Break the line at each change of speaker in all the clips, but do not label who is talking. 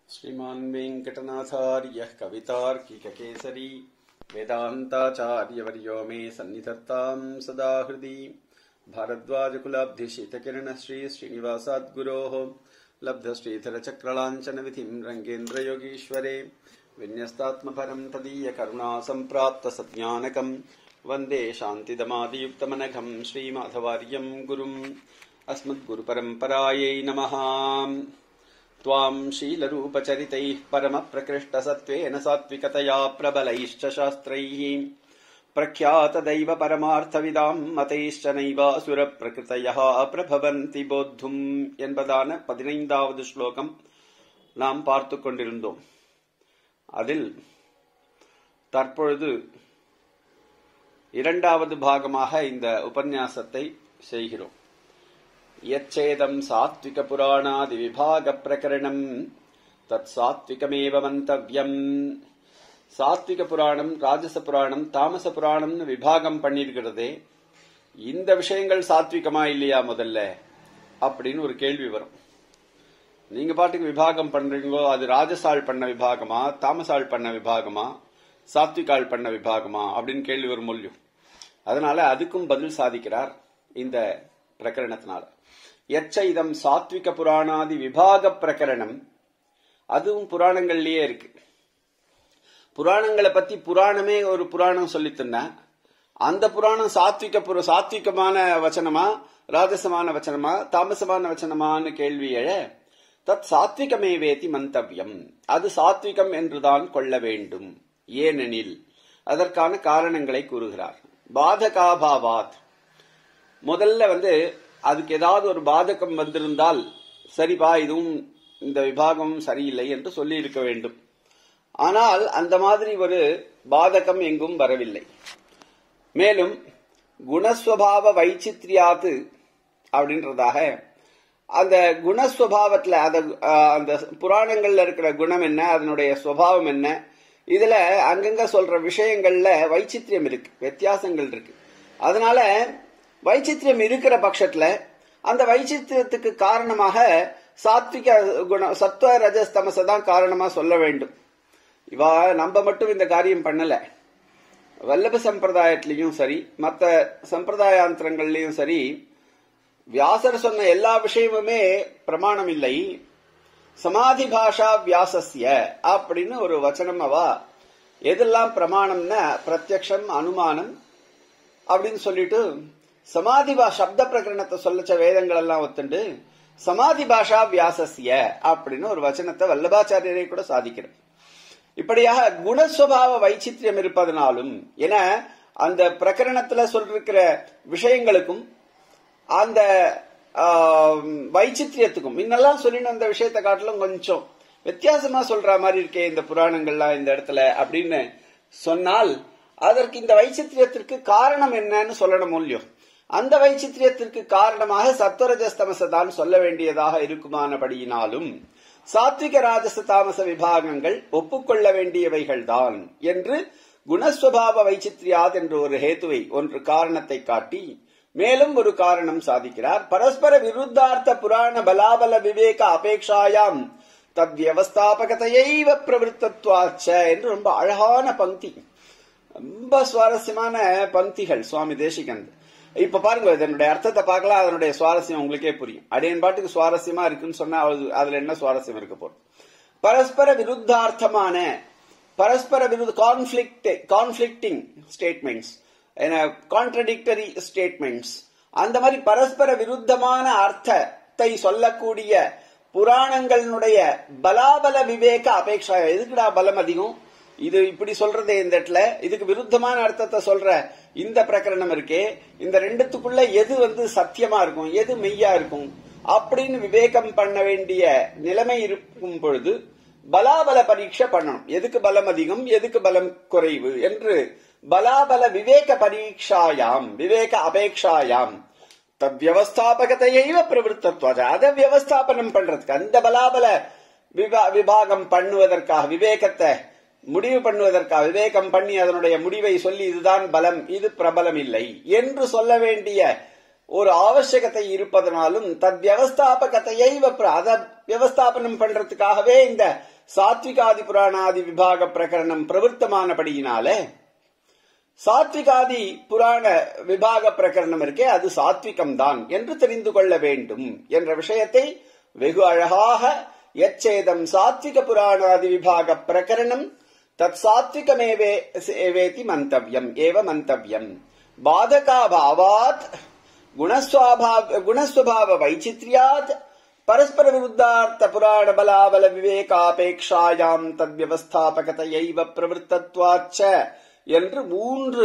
श्रीमान् वेङ्कटनाथार्यः कवितार्किककेसरी वेदान्ताचार्यवर्यो मे सन्निधत्ताम् सदा हृदि भारद्वाजकुलाब्धिशितकिरणश्री श्रीनिवासाद्गुरोः लब्धश्रीधरचक्रलाञ्छनविधिम् रङ्गेन्द्रयोगीश्वरे विन्यस्तात्मपरम् तदीयकरुणा सम्प्राप्तसज्ञानकम् वन्दे शान्तिदमादियुक्तमनघम् श्रीमाधवार्यम् गुरुम् अस्मद्गुरुपरम्परायै नमः त्वाम् शीलरूपचरितैः परमप्रकृष्टसत्त्वेन सात्विकतया प्रबलैश्च शास्त्रैः प्रख्यातदैव परमार्थविदाम् मतैश्च नैवासुरप्रकृतयः பிரபவந்தி போத்தும் என்பதான பதினைந்தாவது ஸ்லோகம் நாம் பார்த்து கொண்டிருந்தோம் அதில் தற்பொழுது இரண்டாவது பாகமாக இந்த உபன்யாசத்தை செய்கிறோம் यच्चेदम् सात्विकपुराणादिविभागप्रकरणम् तत् சாத்விகமேவ மந்தவ்யம் சாத்விக புராணம் ராஜச புராணம் தாமச புராணம்னு விபாகம் பண்ணிருக்கிறதே இந்த விஷயங்கள் சாத்விகமா இல்லையா முதல்ல அப்படின்னு ஒரு கேள்வி வரும் நீங்க பாட்டுக்கு விபாகம் பண்றீங்களோ அது ராஜசால் பண்ண விபாகமா தாமசால் பண்ண விபாகமா சாத்விகால் பண்ண விபாகமா அப்படின்னு கேள்வி வரும் மொழியும் அதனால அதுக்கும் பதில் சாதிக்கிறார் இந்த பிரகரணத்தினால எச்ச இதம் சாத்விக புராணாதி விபாக பிரகரணம் அதுவும் புராணங்கள்லயே இருக்கு புராணங்களை பத்தி புராணமே ஒரு புராணம் சொல்லித்தன்னா அந்த புராணம் சாத்விக புர சாத்விகமான வச்சனமா ராஜசமான வச்சனமா தாமசமான வச்சனமான்னு கேள்வி எழ தத் சாத்விகமே வேதி மந்தவியம் அது சாத்விகம் என்றுதான் கொள்ள வேண்டும் ஏனெனில் அதற்கான காரணங்களை கூறுகிறார் பாதகாபாவாத் முதல்ல வந்து அதுக்கு ஏதாவது ஒரு பாதகம் வந்திருந்தால் சரிபா இதுவும் இந்த விபாகம் சரியில்லை என்று சொல்லி இருக்க வேண்டும் ஆனால் அந்த மாதிரி ஒரு பாதகம் எங்கும் வரவில்லை மேலும் குணஸ்வபாவ வைச்சித்ரியாத்து அப்படின்றதாக அந்த குணஸ்வபாவத்துல அந்த புராணங்கள்ல இருக்கிற குணம் என்ன அதனுடைய சுவாவம் என்ன இதுல அங்கங்க சொல்ற விஷயங்கள்ல வைச்சித்ரியம் இருக்கு வித்தியாசங்கள் இருக்கு அதனால வைச்சித்திரம் இருக்கிற பட்சத்துல அந்த வைச்சித்திரத்துக்கு காரணமாக சாத்விக குணம் சத்வ ரஜஸ் தமச தான் காரணமா சொல்ல வேண்டும் இவா நம்ம மட்டும் இந்த காரியம் பண்ணல வல்லப சம்பிரதாயத்திலையும் சரி மற்ற சம்பிரதாயாந்திரங்கள்லயும் சரி வியாசர் சொன்ன எல்லா விஷயமுமே பிரமாணம் இல்லை சமாதி பாஷா வியாசஸ்ய அப்படின்னு ஒரு வச்சனம் அவா எதெல்லாம் பிரமாணம்னா பிரத்யக்ஷம் அனுமானம் அப்படின்னு சொல்லிட்டு சமாதி பா சப்த பிரகரணத்தை சொல்லச்ச வேதங்கள் எல்லாம் ஒத்துண்டு சமாதி பாஷா வியாசஸ்ய அப்படின்னு ஒரு வச்சனத்தை வல்லபாச்சாரியரை கூட சாதிக்கிறார் இப்படியாக குணஸ்வபாவ வைச்சித்தியம் இருப்பதனாலும் என அந்த பிரகரணத்துல சொல்லிருக்கிற விஷயங்களுக்கும் அந்த வைச்சித்திரியத்துக்கும் முன்னெல்லாம் சொல்லின அந்த விஷயத்தை காட்டிலும் கொஞ்சம் வித்தியாசமா சொல்ற மாதிரி இருக்கே இந்த புராணங்கள்லாம் இந்த இடத்துல அப்படின்னு சொன்னால் அதற்கு இந்த வைச்சித்திரியத்திற்கு காரணம் என்னன்னு சொல்லணும் மூலியம் அந்த வைச்சித்திரியத்திற்கு காரணமாக சத்வரஜஸ்தமச தான் சொல்ல வேண்டியதாக இருக்குமானபடியினாலும் சாத்விக ராஜச தாமச விபாகங்கள் ஒப்புக்கொள்ள வேண்டியவைகள் தான் என்று குணஸ்வபாவ வைச்சித்ரியாத் என்ற ஒரு ஹேத்துவை ஒன்று காரணத்தை காட்டி மேலும் ஒரு காரணம் சாதிக்கிறார் பரஸ்பர விருத்தார்த்த புராண பலாபல விவேக அபேக்ஷாயாம் தத் வியவஸ்தாபகத்தையைவ பிரவருத்தத்வாச்ச என்று ரொம்ப அழகான பங்கி ரொம்ப சுவாரஸ்யமான பங்கிகள் சுவாமி தேசிகந்த் இப்ப பாருங்க இதனுடைய அர்த்தத்தை பார்க்கலாம் அதனுடைய சுவாரஸ்யம் உங்களுக்கே புரியும் அடையன் பாட்டுக்கு சுவாரஸ்யமா இருக்குன்னு சொன்னா அதுல என்ன சுவாரஸ்யம் இருக்க போறோம் பரஸ்பர விருத்தார்த்தமான பரஸ்பர விருத்த conflict conflicting statements contradictory statements அந்த மாதிரி பரஸ்பர விருத்தமான அர்த்தத்தை சொல்லக்கூடிய புராணங்களுடைய பலாபல விவேக அபேட்சா எதுக்குடா பலம் அதிகம் இது இப்படி சொல்றதே இந்த இடத்துல இதுக்கு விருத்தமான அர்த்தத்தை சொல்ற இந்த பிரகரணம் இருக்கே இந்த ரெண்டுத்துக்குள்ள எது வந்து சத்தியமா இருக்கும் எது மெய்யா இருக்கும் அப்படின்னு விவேகம் பண்ண வேண்டிய நிலைமை இருக்கும் பொழுது பலாபல பரீட்சை பண்ணணும் எதுக்கு பலம் அதிகம் எதுக்கு பலம் குறைவு என்று பலாபல விவேக பரீட்சாயாம் விவேக அபேக்ஷாயாம் தத்வியவஸ்தாபகத்தையைவ பிரவருத்தத்வாஜ அதை வியவஸ்தாபனம் பண்றதுக்கு அந்த பலாபல விபாகம் பண்ணுவதற்காக விவேகத்தை முடிவு பண்ணுவதற்காக விவேகம் பண்ணி அதனுடைய முடிவை சொல்லி இதுதான் பலம் இது பிரபலம் இல்லை என்று சொல்ல வேண்டிய ஒரு ஆவசியகத்தை இருப்பதனாலும் தத் வியவஸ்தாபகத்தையை அத வியவஸ்தாபனம் பண்றதுக்காகவே இந்த சாத்விகாதி புராணாதி விபாக பிரகரணம் பிரவருத்தமானபடியினாலே சாத்விகாதி புராண விபாக பிரகரணம் இருக்கே அது சாத்விகம் தான் என்று தெரிந்து கொள்ள வேண்டும் என்ற விஷயத்தை வெகு அழகாக எச்சேதம் சாத்விக புராணாதி விபாக பிரகரணம் தத் சாத்விகமேவே சேவேதி மந்தவ்யம் ஏவ மந்தவ்யம் பாதகாபாவாத் குணஸ்வாபாவ குணஸ்வபாவ வைச்சித்ரியாத் பரஸ்பர விருத்தார்த்த புராண பலாபல விவேகாபேக்ஷாயாம் தத் வியவஸ்தாபகதையைவ பிரவருத்தத்வாச்ச என்று மூன்று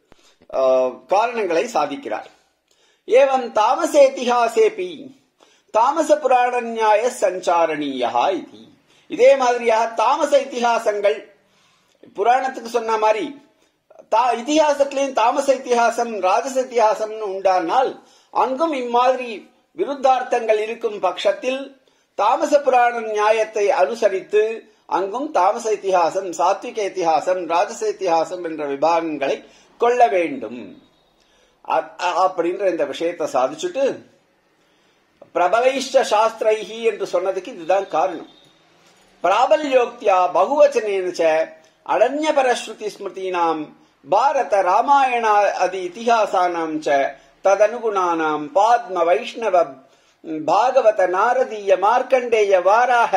காரணங்களை சாதிக்கிறார் ஏவம் தாமசேத்திஹாசேபி தாமச புராண நியாய சஞ்சாரணீயா இது இதே மாதிரியாக தாமச இத்திஹாசங்கள் புராணத்துக்கு சொன்ன மாதிரி தா இத்திஹாசத்திலையும் தாமச இத்திஹாசம் ராஜச இத்திஹாசம்னு உண்டானால் அங்கும் இம்மாதிரி விருத்தார்த்தங்கள் இருக்கும் பட்சத்தில் தாமச புராண நியாயத்தை அனுசரித்து அங்கும் தாமச இத்திஹாசம் சாத்விக இத்திஹாசம் ராஜச இத்திஹாசம் என்ற விபாகங்களை கொள்ள வேண்டும் அப்படின்ற இந்த விஷயத்தை சாதிச்சுட்டு பிரபலைஷ்ட சாஸ்திரைஹி என்று சொன்னதுக்கு இதுதான் காரணம் பிராபல்யோக்தியா பகுவச்சனேன அடன்ய பரஸ்ருதி ஸ்மிருதீனாம் பாரத ராமாயண அதி இத்திஹாசானாம் ச ததனுகுணானாம் பாத்ம வைஷ்ணவ பாகவத நாரதீய மார்க்கண்டேய வாராக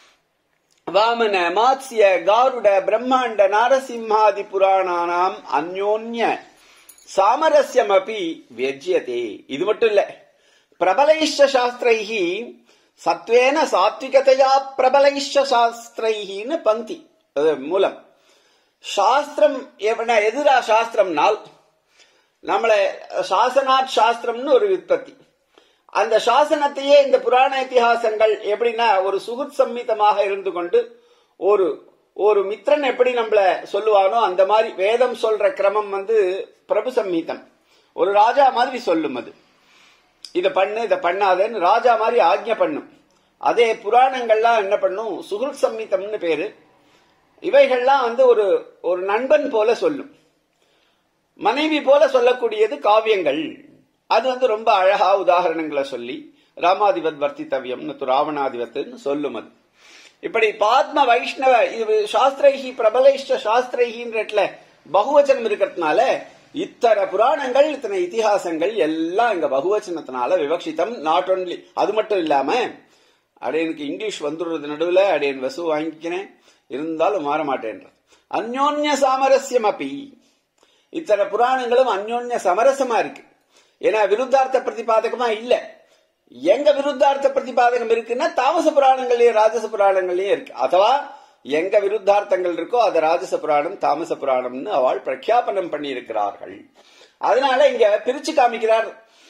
வாமன மாத்ஸ்ய காருட பிரம்மாண்ட நாரசிம்ஹாதி புராணானாம் அந்யோன்ய சாமரஸ்யம் அப்படி வியஜ்யதே இது மட்டும் இல்ல பிரபலைஷ்ட சாஸ்திரைஹி சத்வேன சாத்விகதையா பிரபலைஷ்ட சாஸ்திரைஹின்னு பந்தி மூலம் சாஸ்திரம் எதிரா சாஸ்திரம்னால் நம்மள சாசனாத் சாஸ்திரம்னு ஒரு விற்பத்தி அந்த சாசனத்தையே இந்த புராண இத்திஹாசங்கள் எப்படின்னா ஒரு சுகுத் சம்மிதமாக இருந்து கொண்டு ஒரு ஒரு மித்ரன் எப்படி நம்மள சொல்லுவானோ அந்த மாதிரி வேதம் சொல்ற கிரமம் வந்து பிரபு சம்ஹீதம் ஒரு ராஜா மாதிரி சொல்லும் அது இத பண்ணு இத பண்ணாதன்னு ராஜா மாதிரி ஆக்ஞை பண்ணும் அதே புராணங்கள்லாம் என்ன பண்ணும் சுகுத் சம்மிதம்னு பேரு இவைகள்லாம் வந்து ஒரு ஒரு நண்பன் போல சொல்லும் மனைவி போல சொல்லக்கூடியது காவியங்கள் அது வந்து ரொம்ப அழகா உதாரணங்களை சொல்லி ராமாதிபத் வர்த்தித்தவியம்னு ராவணாதிபத்துன்னு சொல்லும் அது இப்படி பாத்ம வைஷ்ணவ இது சாஸ்திரைஹி பிரபலைஷ்ட சாஸ்திரைஹின்ற பகுவச்சனம் இருக்கிறதுனால இத்தனை புராணங்கள் இத்தனை இத்திஹாசங்கள் எல்லாம் இங்க பகுவச்சனத்தினால விவக்ஷிதம் நாட் ஒன்லி அது மட்டும் இல்லாம அடையனுக்கு இங்கிலீஷ் வந்துடுறது நடுவில் அடையன் வசு வாங்கிக்கிறேன் இருந்தாலும் மாற மாட்டேன்ற அந்யோன்ய சாமரஸ்யம் அப்பி இத்தனை புராணங்களும் அந்யோன்ய சமரசமா இருக்கு ஏன்னா விருத்தார்த்த பிரதிபாதகமா இல்ல எங்க விருத்தார்த்த பிரதிபாதகம் இருக்குன்னா தாமச புராணங்கள்லயும் ராஜச புராணங்கள்லயும் இருக்கு அதுவா எங்க விருத்தார்த்தங்கள் இருக்கோ அது ராஜச புராணம் தாமச புராணம்னு அவள் பிரக்யாபனம் பண்ணி இருக்கிறார்கள் அதனால இங்க பிரிச்சு காமிக்கிறார்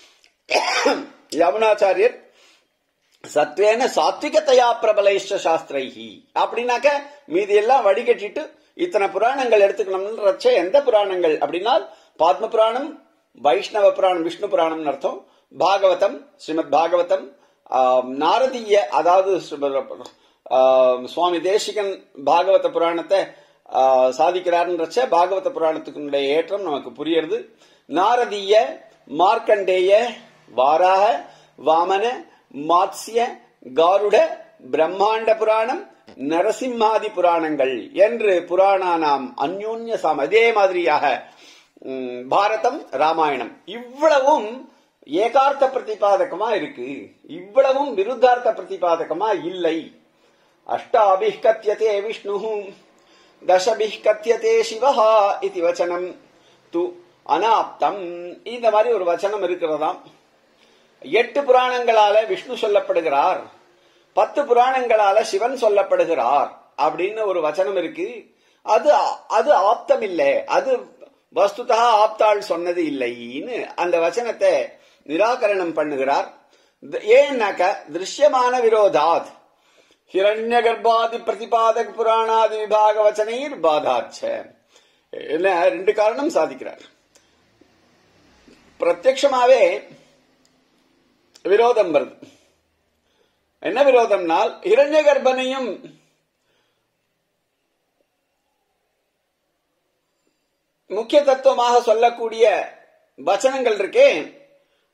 யமுனாச்சாரியர் சத்வேன சாத்விகத்தையா பிரபலைஷ்ட சாஸ்திரைஹி அப்படின்னாக்க மீதி எல்லாம் வடிகட்டிட்டு இத்தனை புராணங்கள் எடுத்துக்கணும்ன்றச்ச எந்த புராணங்கள் அப்படின்னா பாத்ம புராணம் வைஷ்ணவ புராணம் விஷ்ணு புராணம் அர்த்தம் பாகவதம் ஸ்ரீமத் பாகவதம் நாரதீய அதாவது சுவாமி தேசிகன் பாகவத புராணத்தை சாதிக்கிறார்ன்றச்ச பாகவத புராணத்துக்குடைய ஏற்றம் நமக்கு புரியுறது நாரதீய மார்க்கண்டேய வாராக வாமன மாத்ஸ்ய காருட பிரம்மாண்ட புராணம் நரசிம்மாதி புராணங்கள் என்று புராணானாம் அந்யோன்ய சாம் அதே மாதிரியாக பாரதம் ராமாயணம் இவ்வளவும் ஏகார்த்த பிரதிபாதகமா இருக்கு இவ்வளவும் விருத்தார்த்த பிரதிபாதகமா இல்லை அஷ்டாபிஹ் கத்தியதே விஷ்ணு தசபிஹ் கத்தியதே சிவஹா இது வச்சனம் து அனாப்தம் இந்த மாதிரி ஒரு வச்சனம் இருக்கிறதாம் எட்டு புராணங்களால விஷ்ணு சொல்லப்படுகிறார் பத்து புராணங்களால சிவன் சொல்லப்படுகிறார் அப்படின்னு ஒரு வச்சனம் இருக்கு அது அது ஆப்தம் இல்லை அது வஸ்துதா ஆப்தாள் சொன்னது இல்லைன்னு அந்த வச்சனத்தை நிராகரணம் பண்ணுகிறார் ஏன்னாக்க திருஷ்யமான விரோதாத் ஹிரண்ய கர்ப்பாதி பிரதிபாதக புராணாதி விபாக வச்சனைர் பாதாச்ச என்ன ரெண்டு காரணம் சாதிக்கிறார் பிரத்யமாவே விரோதம் வருது என்ன விரோதம்னால் இரண்ய கர்ப்பனையும் முக்கிய தத்துவமாக சொல்லக்கூடிய வச்சனங்கள் இருக்கே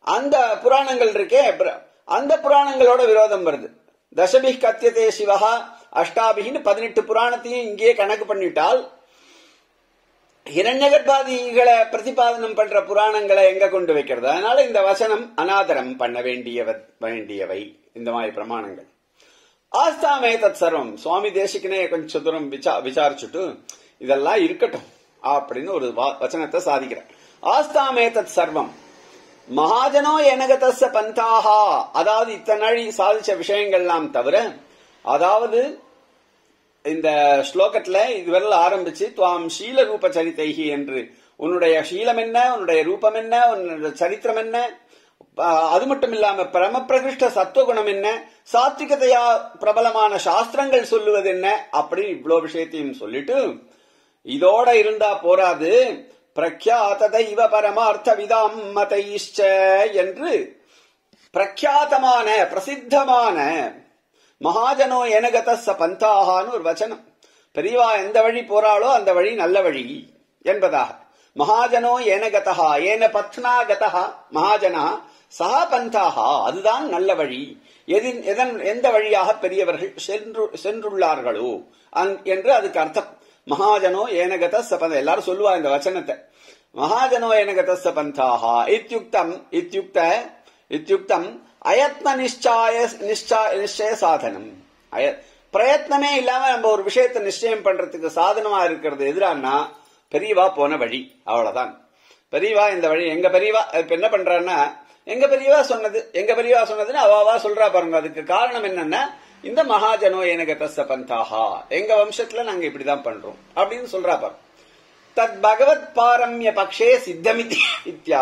அந்த புராணங்கள் இருக்கே பிர- அந்த புராணங்களோட விரோதம் வருது தசபி கத்தியதே சிவஹா அஷ்டாபிகின்னு பதினெட்டு புராணத்தையும் இங்கேயே கணக்கு பண்ணிட்டால் இரண்யகர்பாதிகளை பிரதிபாதனம் பண்ற புராணங்களை எங்க கொண்டு வைக்கிறது அதனால இந்த வசனம் அனாதரம் பண்ண வேண்டியவ வேண்டியவை இந்த மாதிரி பிரமாணங்கள் ஆஸ்தாமே தத் சர்வம் சுவாமி தேசிகனே கொஞ்சம் தூரம் விசா விசாரிச்சுட்டு இதெல்லாம் இருக்கட்டும் அப்படின்னு ஒரு வா- வச்சனத்தை சாதிக்கிறார் ஆஸ்தாமே தத் சர்வம் மகாஜனோ எனகதச பந்தாஹா அதாவது இத்தனை நாழி சாதிச்ச விஷயங்கள்லாம் தவிர அதாவது இந்த ஸ்லோகத்துல இதுவரையில் ஆரம்பிச்சு துவாம் ஷீல ரூப சரிதைகி என்று உன்னுடைய ஷீலம் என்ன உன்னுடைய ரூபம் என்ன உன்னுடைய சரித்திரம் என்ன ஆஹ் அது மட்டும் இல்லாம பிரமப்பிரகிருஷ்ட சத்துவகுணம் என்ன சாத்விகதையா பிரபலமான சாஸ்திரங்கள் சொல்லுவது என்ன அப்படி இவ்வளவு விஷயத்தையும் சொல்லிட்டு இதோட இருந்தா போராது பிரக்யாத தெய்வ பரமார்த்த விதாம் மதைஷ்ச என்று பிரக்யாத்தமான பிரசித்தமான மகாஜனோ எனகதச பந்தாகான்னு ஒரு வச்சனம் பெரியவா எந்த வழி போறாளோ அந்த வழி நல்ல வழி என்பதாக மகாஜனோ ஏனகதா ஏன பத்னா கதா மகாஜனா சஹா பந்தாகா அதுதான் நல்ல வழி எதின் எதன் எந்த வழியாக பெரியவர்கள் சென்று சென்றுள்ளார்களோ அந்- என்று அதுக்கு அர்த்தம் மகாஜனோ ஏனகத சபந்த எல்லாரும் சொல்லுவா இந்த வச்சனத்தை மகாஜனோ ஏனகத சபந்தாகா இத்யுக்தம் இத்யுக்த இத்யுக்தம் அயத்ன நிச்சய நிச்சய நிச்சய சாதனம் அய பிரயத்னமே இல்லாம நம்ம ஒரு விஷயத்தை நிச்சயம் பண்றதுக்கு சாதனமா இருக்கிறது எதிரானா பெரியவா போன வழி அவ்வளவுதான் பெரியவா இந்த வழி எங்க பெரியவா இப்ப என்ன பண்றான்னா எங்க பெரியவா சொன்னது எங்க பெரியவா சொன்னதுன்னு அவாவா சொல்றா பாருங்க அதுக்கு காரணம் என்னன்னா இந்த மகாஜனோ எனக்கு தச பந்தாஹா எங்க வம்சத்துல நாங்க இப்படிதான் பண்றோம் அப்படின்னு சொல்றா பாருங்க தத் பகவத் பாரம்ய பக்ஷே சித்தமிதி இத்யா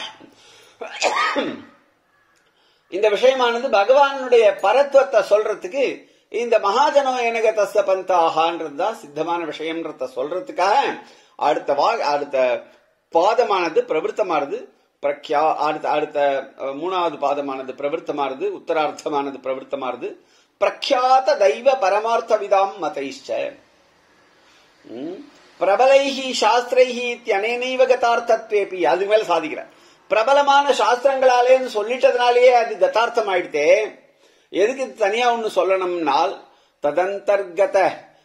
இந்த விஷயமானது பகவானுடைய பரத்துவத்தை சொல்றதுக்கு இந்த மகாஜனோ எனக தச பந்தாகான்றதுதான் சித்தமான விஷயம்ன்றத சொல்றதுக்காக அடுத்த வா அடுத்த பாதமானது பிரவருத்தமானது பிரக்யா அடுத்த அடுத்த அஹ், மூணாவது பாதமானது பிரவருத்தமானது உத்தரார்த்தமானது பிரவருத்தமானது பிரக்யாத தெய்வ பரமார்த்த விதாம் மதைஷ்ச ம். பிரபலைஹி சாஸ்திரைஹி இத்தியனேனைவ கதார்த்தத்வேபி அது மேல சாதிக்கிறார் பிரபலமான சாஸ்திரங்களாலேன்னு சொல்லிட்டதுனாலேயே அது கதார்த்தம் ஆயிடுத்தே எதுக்கு இது தனியா ஒண்ணு சொல்லணும்னால் ததந்தர்கத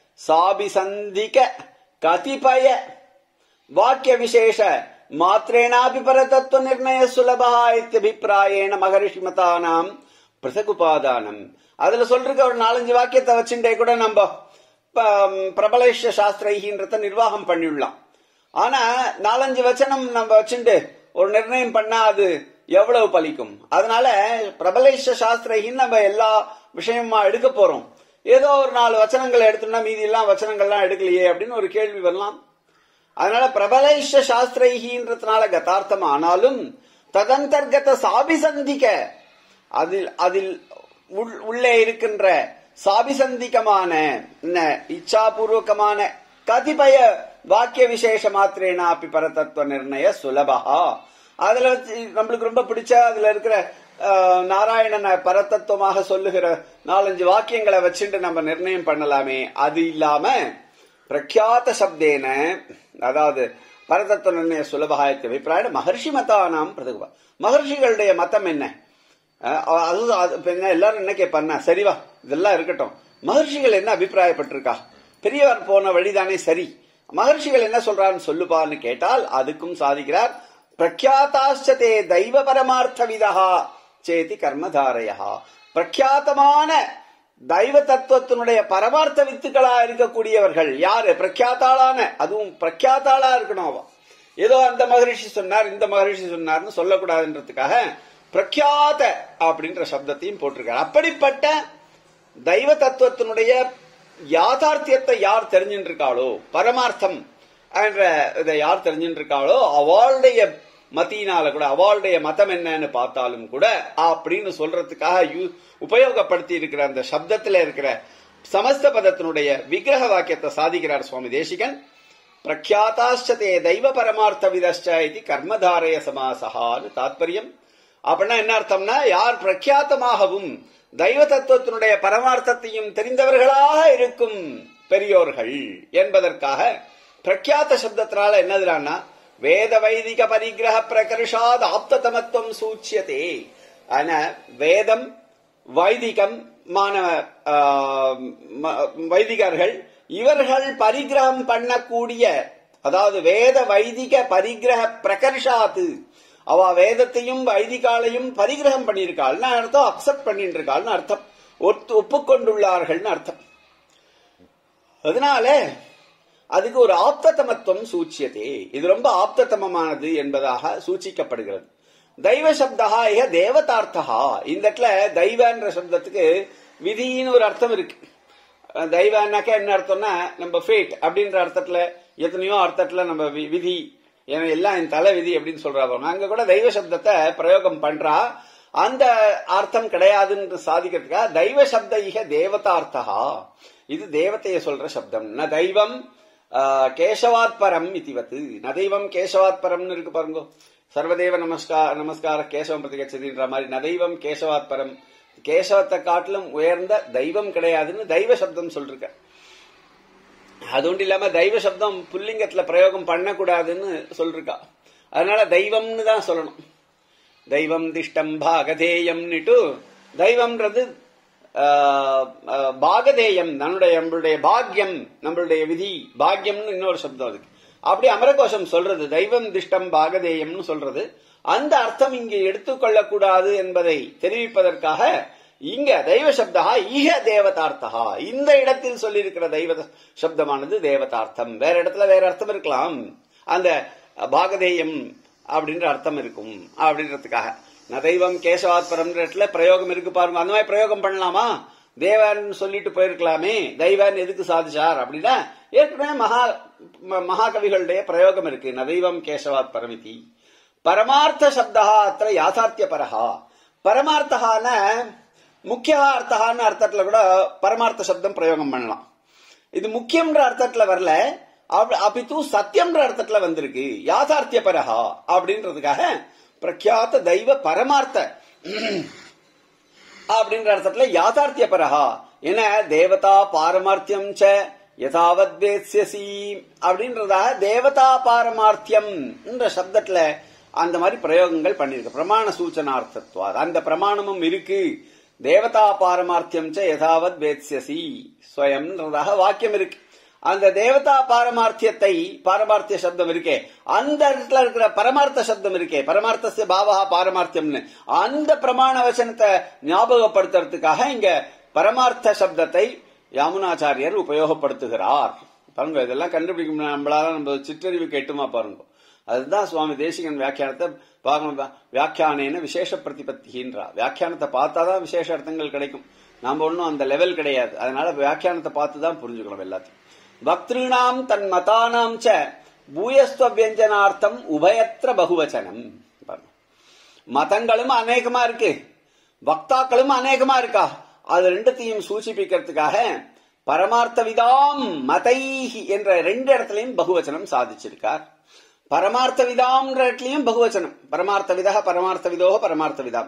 சாபிசந்திக கதிபய வாக்கிய விசேஷ மாத்திரேனாபி பரதத்துவ நிர்ணய சுலபா இத்தியபிப்பிராயேன மகரிஷி மதானாம் பிரசகுபாதானம் அதுல சொல்றதுக்கு ஒரு நாலஞ்சு வாக்கியத்தை வச்சுட்டே கூட நம்ம ப- பிரபலேஷ சாஸ்திரைகின்றத நிர்வாகம் பண்ணிடலாம் ஆனா நாலஞ்சு வச்சனம் நம்ம வச்சுட்டு ஒரு நிர்ணயம் பண்ணா அது எவ்வளவு பலிக்கும் அதனால பிரபலேஷ சாஸ்திரைகின்னு நம்ம எல்லா விஷயமா எடுக்க போறோம் ஏதோ ஒரு நாலு வச்சனங்களை எடுத்தோம்னா மீதி எல்லாம் வச்சனங்கள்லாம் எடுக்கலையே அப்படின்னு ஒரு கேள்வி வரலாம் அதனால பிரபலைஷ சாஸ்திரைகின்றதுனால கதார்த்தம் ஆனாலும் ததந்தர்கத சாபிசந்திக்க அதில் அதில் உள்- உள்ளே இருக்கின்ற சாபிசந்திகமான என்ன, இச்சாபூர்வகமான கதிபய வாக்கிய விசேஷ மாத்திரேனா அப்படி பரதத்துவ நிர்ணய சுலபா அதுல வச்சு நம்மளுக்கு ரொம்ப பிடிச்ச அதுல இருக்கிற ஆஹ், நாராயணனை பரதத்துவமாக சொல்லுகிற நாலஞ்சு வாக்கியங்களை வச்சுட்டு நம்ம நிர்ணயம் பண்ணலாமே அது இல்லாம பிரக்யாத சப்தேன அதாவது பரதத்துவ நிர்ணய சுலபகாயத்தை அபிப்பிராய மகர்ஷி மதானாம் பிரதுகுவா மகர்ஷிகளுடைய மதம் என்ன அஹ் அது அது இப்ப என்ன எல்லாரும் என்ன கேட்பாருன்னா சரிவா இதெல்லாம் இருக்கட்டும் மகர்ஷிகள் என்ன அபிப்பிராயப்பட்டிருக்கா பெரியவர் போன வழிதானே சரி மகர்ஷிகள் என்ன சொல்றான்னு சொல்லுப்பான்னு கேட்டால் அதுக்கும் சாதிக்கிறார் பிரக்யாத்தாச்சதே தெய்வ பரமார்த்த விதா சேதி கர்மதாரையா பிரக்யாத்தமான தெய்வ தத்துவத்தினுடைய பரமார்த்த வித்துக்களா இருக்கக்கூடியவர்கள் யாரு பிரக்யாத்தாளான அதுவும் பிரக்யாத்தாளா இருக்கணும் அவ ஏதோ அந்த மகரிஷி சொன்னார் இந்த மகரிஷி சொன்னார்னு சொல்லக்கூடாதுன்றதுக்காக பிரக்யாத அப்படின்ற சப்தத்தையும் போட்டிருக்காரு அப்படிப்பட்ட தெய்வ தத்துவத்தினுடைய யாதார்த்தியத்தை யார் தெரிஞ்சுட்டு இருக்காளோ பரமார்த்தம் என்ற இதை யார் தெரிஞ்சுட்டு இருக்காளோ அவளுடைய மத்தியினால கூட அவளுடைய மதம் என்னன்னு பார்த்தாலும் கூட அப்படின்னு சொல்றதுக்காக யூ- உபயோகப்படுத்தி இருக்கிற அந்த சப்தத்துல இருக்கிற சமஸ்த பதத்தினுடைய விக்கிரக வாக்கியத்தை சாதிக்கிறார் சுவாமி தேசிகன் பிரக்யாத்தாச்சதே தெய்வ பரமார்த்த விதஷ்ட இது கர்மதாரய சமாசகான்னு தாத்பரியம் அப்படின்னா என்ன அர்த்தம்னா யார் பிரக்யாத்தமாகவும் தெய்வ தத்துவத்தினுடைய பரமார்த்தத்தையும் தெரிந்தவர்களாக இருக்கும் பெரியோர்கள் என்பதற்காக பிரக்யாத்த சப்தத்தினால என்னதுறான்னா வேத வைதிக பரிகிரக பிரகர்ஷாத் ஆப்ததமத்துவம் சூச்சியதே ஆனா வேதம் வைதிகம் மாணவ ஆஹ், ம- வைதிகர்கள் இவர்கள் பரிகிரகம் பண்ணக்கூடிய அதாவது வேத வைதிக பரிகிரக பிரகர்ஷாத்து அவ வேதத்தையும் வைதிகாலையும் பரிகிரகம் பண்ணியிருக்காள்னு அர்த்தம் அக்செப்ட் பண்ணிட்டு இருக்காள்னு அர்த்தம் ஒத்து ஒப்புக்கொண்டுள்ளார்கள்னு அர்த்தம் அதனால அதுக்கு ஒரு ஆப்ததமத்துவம் சூச்சியதே இது ரொம்ப ஆப்ததமமானது என்பதாக சூச்சிக்கப்படுகிறது தெய்வ சப்தா இக தேவதார்த்தா இந்த இடத்துல தெய்வன்ற சப்தத்துக்கு விதின்னு ஒரு அர்த்தம் இருக்கு அஹ் தெய்வம்னாக்கா என்ன அர்த்தம்னா நம்ம ஃபேட் அப்படின்ற அர்த்தத்துல எத்தனையோ அர்த்தத்துல நம்ம வி- விதி ஏன்னா எல்லாம் என் தலை விதி அப்படின்னு சொல்றாங்க அங்க கூட தெய்வ சப்தத்தை பிரயோகம் பண்றா அந்த அர்த்தம் கிடையாதுன்னு சாதிக்கிறதுக்காக தெய்வ சப்த இக தேவதார்த்தா இது தேவதைய சொல்ற சப்தம் ந தெய்வம் ஆஹ், கேசவாத் பரம் இதுவத்து ந தெய்வம் கேசவாத் பரம்னு இருக்கு பாருங்க சர்வதேவ நமஸ்கார நமஸ்கார கேசவம் பிரதிகச்சதின்ற மாதிரி ந தெய்வம் கேசவாத் பரம் கேசவத்தை காட்டிலும் உயர்ந்த தெய்வம் கிடையாதுன்னு தெய்வ சப்தம் சொல்லிருக்க அது ஒன்றும் இல்லாம தெய்வ சப்தம் புல்லிங்கத்துல பிரயோகம் பண்ணக்கூடாதுன்னு சொல்லிருக்கா அதனால தெய்வம்னு தான் சொல்லணும் தெய்வம் திஷ்டம் பாகதேயம்னுட்டு தெய்வம்ன்றது ஆஹ், ஆஹ், பாகதேயம் நம்மளுடைய நம்மளுடைய பாக்யம் நம்மளுடைய விதி பாக்யம்னு இன்னொரு சப்தம் அதுக்கு அப்படி அமரகோஷம் சொல்றது தெய்வம் திஷ்டம் பாகதேயம்னு சொல்றது அந்த அர்த்தம் இங்கே எடுத்துக்கொள்ளக்கூடாது என்பதை தெரிவிப்பதற்காக இங்க தெய்வ சப்தா ஈக தேவதார்த்தா இந்த இடத்தில் சொல்லியிருக்கிற தெய்வ சப்தமானது தேவதார்த்தம் வேற இடத்துல வேற அர்த்தம் இருக்கலாம் அந்த பாகதேயம் அப்படின்ற அர்த்தம் இருக்கும் அப்படின்றதுக்காக ந தெய்வம் கேசவாத்பரம்ன்ற இடத்துல பிரயோகம் இருக்கு பாருங்க அந்த மாதிரி பிரயோகம் பண்ணலாமா தேவன் சொல்லிட்டு போயிருக்கலாமே தெய்வன் எதுக்கு சாதிச்சார் அப்படின்னா ஏற்கனவே மகா ம- மகாகவிகளுடைய பிரயோகம் இருக்கு ந தெய்வம் கேசவாத் பரமிதி பரமார்த்த சப்தா அத்த யாதார்த்திய பரஹா பரமார்த்தகான முக்கிய அர்த்தகான்னு அர்த்தத்துல கூட பரமார்த்த சப்தம் பிரயோகம் பண்ணலாம் இது முக்கியம்ன்ற அர்த்தத்துல வரல அப்ப- அபித்து சத்தியம்ன்ற அர்த்தத்துல வந்திருக்கு யாதார்த்திய பரஹா அப்படின்றதுக்காக பிரக்யாத்த தெய்வ பரமார்த்த அப்படின்ற அர்த்தத்துல யாதார்த்திய பரஹா என தேவதா பாரமார்த்தியம் ச யதாவத் வேத்யசி அப்படின்றதாக தேவதா பாரமார்த்தியம் என்ற சப்தத்துல அந்த மாதிரி பிரயோகங்கள் பண்ணிருக்கு பிரமாண சூச்சனார்த்தத்வா அந்த பிரமாணமும் இருக்கு தேவதா பாரமார்த்தியம் ச யதாவத் வேத்யசி ஸ்வயம்ன்றதாக வாக்கியம் இருக்கு அந்த தேவதா பாரமார்த்தியத்தை பாரமார்த்திய சப்தம் இருக்கே அந்த இடத்துல இருக்கிற பரமார்த்த சப்தம் இருக்கே பரமார்த்தசிய பாவா பாரமார்த்தியம்னு அந்த பிரமாண வசனத்தை ஞாபகப்படுத்துறதுக்காக இங்க பரமார்த்த சப்தத்தை யாமுனாச்சாரியர் உபயோகப்படுத்துகிறார் பாருங்க இதெல்லாம் கண்டுபிடிக்க முடியாது. நம்மளால நம்ம சிற்றறிவு கேட்டுமா பாருங்க அதுதான் சுவாமி தேசிகன் வியாக்கியானத்தை பார்க்கணும் வியாக்கியானேன விசேஷ பிரதிபத்தின்றா வியாக்கியானத்தை பார்த்தாதான் விசேஷ அர்த்தங்கள் கிடைக்கும் நாம ஒன்றும் அந்த லெவல் கிடையாது அதனால வியாக்கியானத்தை பார்த்து தான் புரிஞ்சுக்கணும் எல்லாத்தையும் பக்திருணாம் தன் மதானாம் ச பூயஸ்வ வியஞ்சனார்த்தம் உபயத்திர பகுவச்சனம் பாருங்க. மதங்களும் அநேகமா இருக்கு வக்தாக்களும் அநேகமா இருக்கா அது ரெண்டுத்தையும் சூச்சிப்பிக்கிறதுக்காக பரமார்த்த விதாம் மதைஹி என்ற ரெண்டு இடத்துலயும் பகுவச்சனம் சாதிச்சிருக்கார் பரமார்த்த விதாம்ன்ற இடத்துலயும் பகுவச்சனம் பரமார்த்த விதா பரமார்த்த விதோக பரமார்த்த விதாம்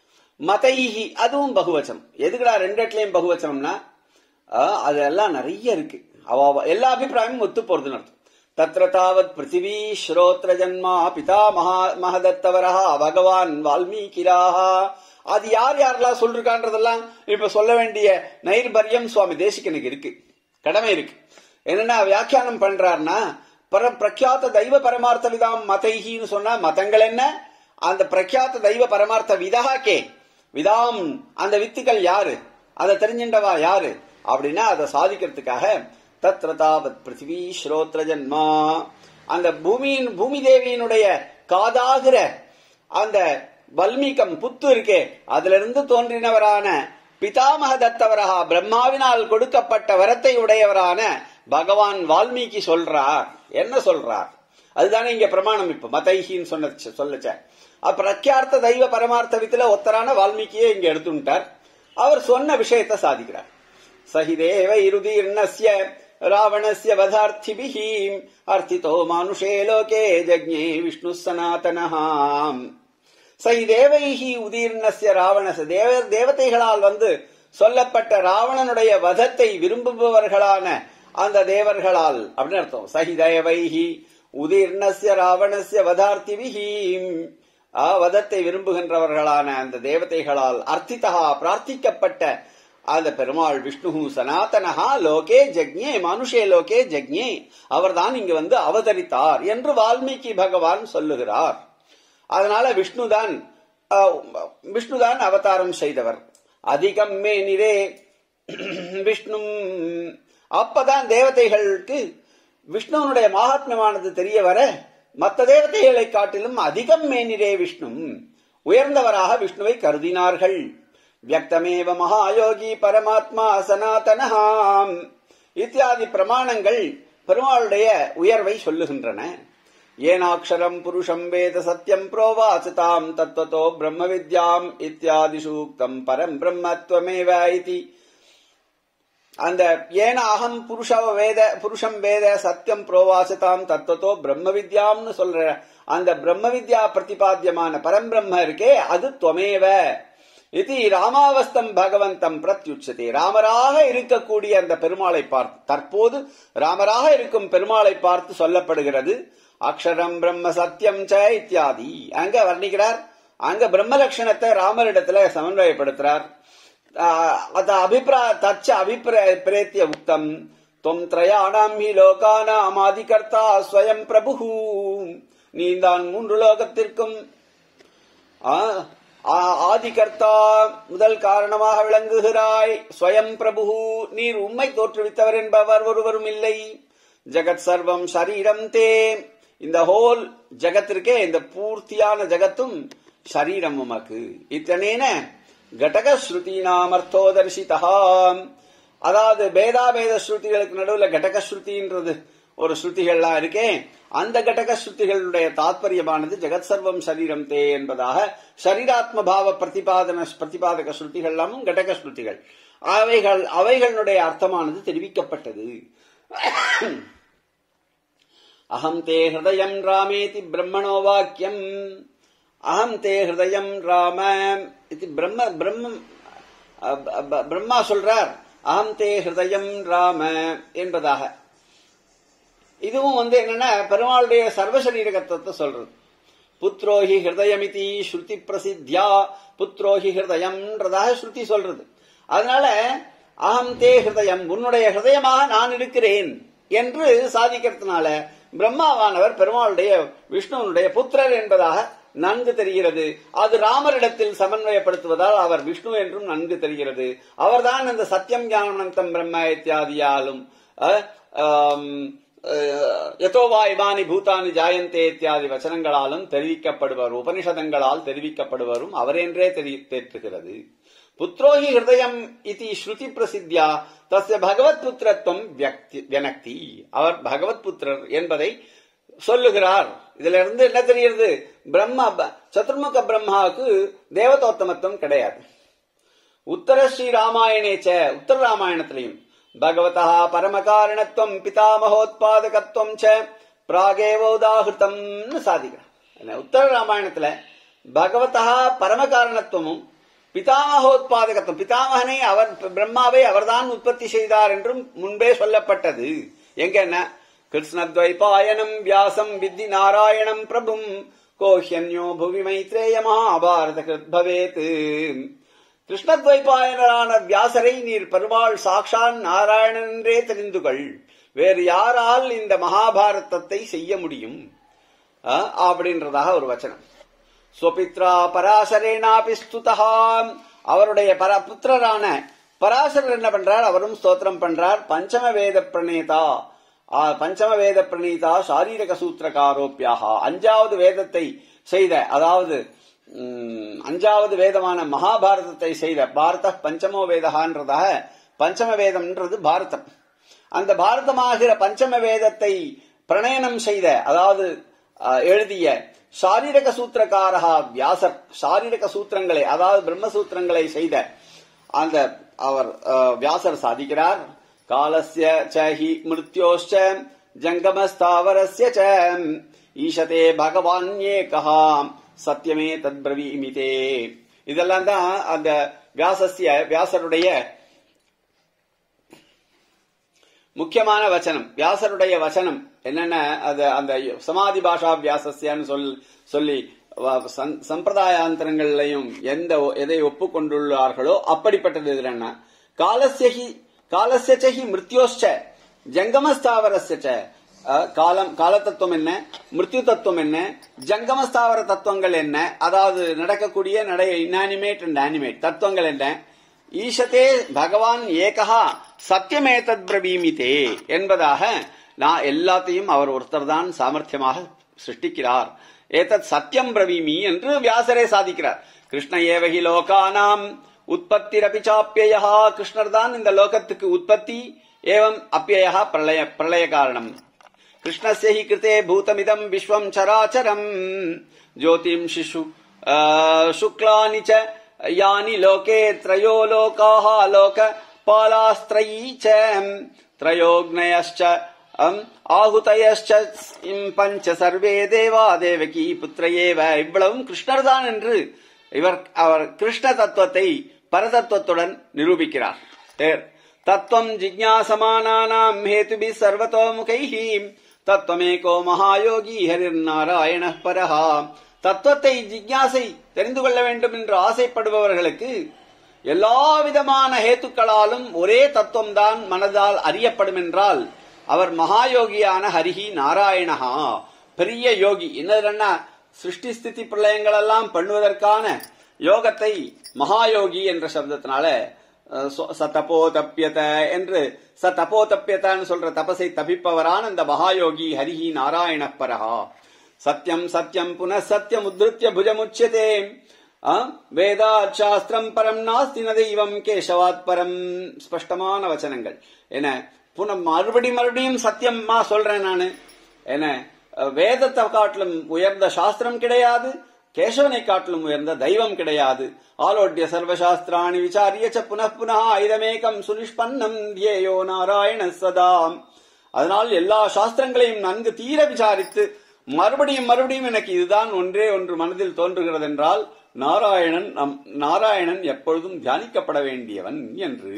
மதைஹி அதுவும் பகுவச்சனம் எதுக்குடா ரெண்டு இடத்துலயும் பகுவச்சனம்னா ஆஹ், அதெல்லாம் நிறைய இருக்கு அவ அவ- எல்லா அபிப்பிராயமும் ஒத்து போறதுன்னு அர்த்தம் தத்ர தாவத் பிருத்திவி ஸ்ரோத்ர ஜன்மா பிதா மகா மகதத்தவரஹா பகவான் வால்மீகிராஹா அது யார் யாரெல்லாம் சொல்லிருக்கான்றதெல்லாம் இப்ப சொல்ல வேண்டிய நைர்பரியம் சுவாமி தேசிகனுக்கு இருக்கு கடமை இருக்கு என்னன்னா வியாக்கியானம் பண்றாருன்னா பர பிரக்யாத்த தெய்வ பரமார்த்த விதாம் மதைஹின்னு சொன்னா மதங்கள் என்ன அந்த பிரக்யாத்த தெய்வ பரமார்த்த விதா கே விதாம் அந்த வித்துக்கள் யாரு அதை தெரிஞ்சின்றவா யாரு அப்படின்னா அதை சாதிக்கிறதுக்காக தத்ர தாவத் பிருத்திவி ஸ்ரோத்ர ஜன்மா அந்த பூமியின் பூமி தேவியினுடைய காதாகிற அந்த வல்மீகம் புத்து இருக்கே அதுல இருந்து தோன்றினவரான பிதாமக தத்தவரகா பிரம்மாவினால் கொடுக்கப்பட்ட வரத்தை உடையவரான பகவான் வால்மீகி சொல்றார் என்ன சொல்றார் அதுதானே இங்க பிரமாணம் இப்ப மதைஹின்னு சொன்ன சொல்லச்ச அப்ப பிரக்யார்த்த தெய்வ பரமார்த்த வித்துல ஒத்தரான வால்மீகியே இங்க எடுத்துட்டார் அவர் சொன்ன விஷயத்தை சாதிக்கிறார் சஹிதேவ இருதீர்ணஸ்ய ராவணஸ்ய வதார்த்திபிஹி அர்த்திதோ மானுஷே லோகே ஜக்ஞே விஷ்ணு சனாதனஹாம் சை தேவைஹி உதீர்ணஸ்ய ராவணச தேவ தேவதைகளால் வந்து சொல்லப்பட்ட ராவணனுடைய வதத்தை விரும்புபவர்களான அந்த தேவர்களால் அப்படின்னு அர்த்தம் சஹி தேவைஹி உதீர்ணஸ்ய ராவணஸ்ய வதார்த்திபிஹி ஆ, வதத்தை விரும்புகின்றவர்களான அந்த தேவதைகளால் அர்த்திதா பிரார்த்திக்கப்பட்ட அந்த பெருமாள் விஷ்ணு சனாதனஹா லோகே ஜக்ஞே மனுஷே லோகே ஜக்ஞே அவர்தான் இங்கு வந்து அவதரித்தார் என்று வால்மீகி பகவான் சொல்லுகிறார் அதனால விஷ்ணுதான் அஹ், விஷ்ணுதான் அவதாரம் செய்தவர் அதிகம் மே நிரே விஷ்ணு அப்பதான் தேவதைகளுக்கு விஷ்ணுவனுடைய மகாத்மியமானது தெரிய வர மற்ற தேவதைகளை காட்டிலும் அதிகம் மேனிரே விஷ்ணு உயர்ந்தவராக விஷ்ணுவை கருதினார்கள் வியக்தமேவ மகாயோகி பரமாத்மா சனாதனஹாம் இத்தியாதி பிரமாணங்கள் பெருமாளுடைய உயர்வை சொல்லுகின்றன ஏனாட்சரம் புருஷம் வேத சத்யம் புரோவாச்சதாம் தத்வதோ பிரம்ம வித்யாம் இத்தியாதி சூக்தம் பரம் பிரம்மத்வமேவ இதி அந்த ஏன அகம் புருஷ வேத புருஷம் வேத சத்தியம் புரோவாசதாம் தத்துவத்தோ பிரம்ம வித்யாம்னு சொல்ற அந்த பிரம்ம வித்யா பிரதிபாத்தியமான பரம்பிரம்ம இருக்கே அது துவமேவ இது ராமாவஸ்தம் பகவந்தம் பிரத்யுச்சதே ராமராக இருக்கக்கூடிய அந்த பெருமாளை பார்த்து தற்போது ராமராக இருக்கும் பெருமாளை பார்த்து சொல்லப்படுகிறது அக்ஷரம் பிரம்ம சத்தியம் ச இத்தியாதி அங்க வர்ணிக்கிறார் அங்க பிரம்ம லட்சணத்தை ராமரிடத்துல சமன்வயப்படுத்துறார் அத அபிப்ரா தச்ச அபிப்பிரேத்திய உக்தம் தொம் திரயாணாம் ஹி லோகானாம் ஆதிகர்த்தா ஸ்வயம் பிரபு நீதான் மூன்று லோகத்திற்கும் ஆ- ஆ- ஆதிகர்த்தா முதல் காரணமாக விளங்குகிறாய் ஸ்வயம் பிரபு நீர் உம்மை தோற்றுவித்தவர் என்பவர் ஒருவரும் இல்லை ஜெகத் சர்வம் சரீரம் தே இந்த ஹோல் ஜகத்திற்கே இந்த பூர்த்தியான ஜகத்தும் சரீரம் உமக்கு இத்தனேன கடக ஸ்ருதினாம் அர்த்தோதர்ஷிதா அதாவது பேதாபேத ஸ்ருதிகளுக்கு நடுவுல கடக ஸ்ருதின்றது ஒரு ஸ்ருதிகள்லாம் இருக்கே அந்த கடக ஸ்ருதிகளுடைய தாத்பரியமானது ஜெகத் சர்வம் சரீரம் தே என்பதாக சரீராத்ம பாவ பிரதிபாதன பிரதிபாதக ஸ்ருதிகள் எல்லாமும் கடக ஸ்ருதிகள் அவைகள் அவைகளுடைய அர்த்தமானது தெரிவிக்கப்பட்டது அகம் தே ஹிருதயம் ராமேதி பிரம்மணோ வாக்கியம் அகம் தே ஹிருதயம் ராம இது பிரம்ம பிரம்ம அ- அ- பிரம்மா சொல்றார் அகம் தே ஹிருதயம் ராம என்பதாக இதுவும் வந்து என்னன்னா பெருமாளுடைய சர்வசரீரகத்துவத்தை சொல்றது புத்ரோஹி ஹிருதயமிதி ஸ்ருதி பிரசித்தியா புத்ரோஹி ஹிருதயம்ன்றதாக ஸ்ருதி சொல்றது அதனால அகம் தே ஹிருதயம் உன்னுடைய ஹிருதயமாக நான் இருக்கிறேன் என்று சாதிக்கிறதுனால பிரம்மாவானவர் பெருமாளுடைய விஷ்ணுவனுடைய புத்திரர் என்பதாக நன்கு தெரிகிறது அது ராமரிடத்தில் சமன்வயப்படுத்துவதால் அவர் விஷ்ணு என்றும் நன்கு தெரிகிறது அவர்தான் அந்த சத்தியம் ஞானந்தம் பிரம்ம இத்தியாதியாலும் அஹ், ஆம், அஹ், யதோவா இமானி பூதானி ஜாயந்தே இத்தியாதி வச்சனங்களாலும் தெரிவிக்கப்படுவர் உபனிஷதங்களால் தெரிவிக்கப்படுவரும் அவரென்றே தெரி தேற்றுகிறது புத்ரோஹி ஹிருதயம் இதி ஸ்ருதி பிரசித்தியா தஸ்ய பகவத் புத்திரத்துவம் வியக்தி வியனக்தி அவர் பகவத் புத்திரர் என்பதை சொல்லுகிறார் இதுல இருந்து என்ன தெரிகிறது பிரம்மா ப- சதுர்முக பிரம்மாவுக்கு தேவதோத்தமத்துவம் கிடையாது உத்தர ஸ்ரீ ராமாயணேச்ச உத்தர ராமாயணத்திலையும் பகவதா பரமகாரணத்துவம் பிதாமகோத்பாதகத்துவம் ச பிராகேவோதாகிருத்தம்னு சாதிக்கிறார் என்ன, உத்தர ராமாயணத்துல பகவதா பரமகாரணத்துவமும் பிதாமகோத்பாதகத்துவம் பிதாமகனை அவர் பிரம்மாவை அவர்தான் உற்பத்தி செய்தார் என்றும் முன்பே சொல்லப்பட்டது எங்க என்ன கிருஷ்ணத்வைபாயனம் வியாசம் வித்தி நாராயணம் பிரபும் கோஹ்யன்யோ புவி மைத்ரேய மகாபாரத கிருத் பவேத் கிருஷ்ணத்வைபாயனரான வியாசரை நீர் பெருமாள் சாக்ஷான் நாராயணன் என்றே தெரிந்து கொள் வேறு யாரால் இந்த மகாபாரதத்தை செய்ய முடியும் ஆ, அப்படின்றதாக ஒரு வச்சனம் ஸ்வபித்ரா பராசரேனாபி ஸ்துதா அவருடைய பர புத்திரரான பராசரர் என்ன பண்றார் அவரும் ஸ்தோத்திரம் பண்றார் பஞ்சம வேத பிரணேதா ஆ, பஞ்சம வேத பிரணீதா சாரீரக சூத்திரகாரோப்பியாக அஞ்சாவது வேதத்தை செய்த அதாவது ம், அஞ்சாவது வேதமான மகாபாரதத்தை செய்த பாரத பஞ்சமோ வேதகான்றதாக பஞ்சம வேதம்ன்றது பாரதம் அந்த பாரதமாகிற பஞ்சம வேதத்தை பிரணயனம் செய்த அதாவது அஹ், எழுதிய சாரீரக சூத்திரக்காரகா வியாசர் சாரீரக சூத்திரங்களை அதாவது பிரம்மசூத்திரங்களை செய்த அந்த அவர் அஹ், வியாசர் சாதிக்கிறார் காலஸ்ய ச ஹி மிருத்யோश्च ஜங்கமஸ்தாவரஸ்ய ச ஈஷதே பகவான் ஏகஹா சத்தியமே தத்பிரவீமிதே இதெல்லாம் தான் அந்த வியாசஸ்ய வியாசருடைய முக்கியமான வச்சனம் வியாசருடைய வச்சனம் என்னென்ன அது அந்த சமாதி பாஷா வியாசஸ்யான்னு சொல் சொல்லி வ- சந்- சம்பிரதாயாந்தரங்கள்லையும் எந்த ஒ- எதை ஒப்புக்கொண்டுள்ளார்களோ அப்படிப்பட்டது இதுல என்ன காலஸ்யஹி காலஸ்யச்சஹி மிருத்யோஷ்ச ஜங்கமஸ்தாவரஸ்ய அஹ், காலம் கால தத்துவம் என்ன மிருத்யு தத்துவம் என்ன ஜங்கமஸ்தாவர தத்துவங்கள் என்ன அதாவது நடக்கக்கூடிய நடை இன்ஆனிமேட் அண்ட் ஆனிமேட் தத்துவங்கள் என்ன ஈஷதே பகவான் ஏகா சத்தியமேதத் பிரபீமிதே என்பதாக நான் எல்லாத்தையும் அவர் ஒருத்தர் தான் சாமர்த்தியமாக சிருஷ்டிக்கிறார் ஏதத் சத்தியம் பிரவீமி என்று வியாசரே சாதிக்கிறார் கிருஷ்ண ஏவகி லோகானாம் உற்பத்திரபி சாப்பியா கிருஷ்ணர் தான் இந்த லோகத்துக்கு உற்பத்தி ஏவம் அப்பியா பிரளய பிரளய காரணம் कृष्णस्य हि कृते भूतमिदम् विश्वम् चराचरम् ज्योतिम् शिशु आ, शुक्लानि च यानि लोके त्रयो लोकाः लोकपालास्त्रयी च त्रयोग्नयश्च अम्, ஆகுதயश्च இம் பஞ்ச சர்வே தேவா தேவகி புத்திர ஏவ இவ்வளவும் கிருஷ்ணர் தான் என்று இவர் அவர் கிருஷ்ண தத்துவத்தை பரதத்துவத்துடன் நிரூபிக்கிறார் தேர் தத்துவம் ஜிஜ்ஞாசமானானாம் ஹேதுபி சர்வதோமுகைஹ தத்துவமேகோ மகாயோகி ஹரிர்நாராயண பரஹா தத்துவத்தை ஜிஜ்ஞாசை தெரிந்து கொள்ள வேண்டும் என்று ஆசைப்படுபவர்களுக்கு எல்லா விதமான ஹேத்துக்களாலும் ஒரே தத்துவம்தான் மனதால் அறியப்படும் என்றால் அவர் மகாயோகியான ஹரிஹி நாராயணஹா பெரிய யோகி என்னதுன்னா சிருஷ்டி ஸ்திதி பிரளயங்கள் எல்லாம் பண்ணுவதற்கான யோகத்தை மகாயோகி என்ற சப்தத்தினால அஹ், சொ- ச தபோ தப்பியத என்று ச தபோ தப்பியதன்னு சொல்ற தபசை தபிப்பவரான அந்த மகாயோகி ஹரிஹி நாராயண பரஹா சத்யம் சத்யம் புன சத்யம் உத்ருத்திய புஜமுச்சியதே வேதாத் சாஸ்திரம் பரம் நாஸ்தி ந தெய்வம் கேசவாத் பரம் ஸ்பஷ்டமான வச்சனங்கள் என்ன புன மறுபடி மறுபடியும் சத்தியமா சொல்றேன் நானு என்ன அஹ், வேதத்தை காட்டிலும் உயர்ந்த சாஸ்திரம் கிடையாது கேசவனை காட்டிலும் உயர்ந்த தெய்வம் கிடையாது ஆலோட்ய சர்வசாஸ்திராணி விசாரிய ச புனః புனः இதமேகம் சுனிஷ்பன்னம் தியேயோ நாராயண சதா அதனால் எல்லா சாஸ்திரங்களையும் நன்கு தீர விசாரித்து மறுபடியும் மறுபடியும் எனக்கு இதுதான் ஒன்றே ஒன்று மனதில் தோன்றுகிறது என்றால் நாராயணன் நம் நாராயணன் எப்பொழுதும் தியானிக்கப்பட வேண்டியவன் என்று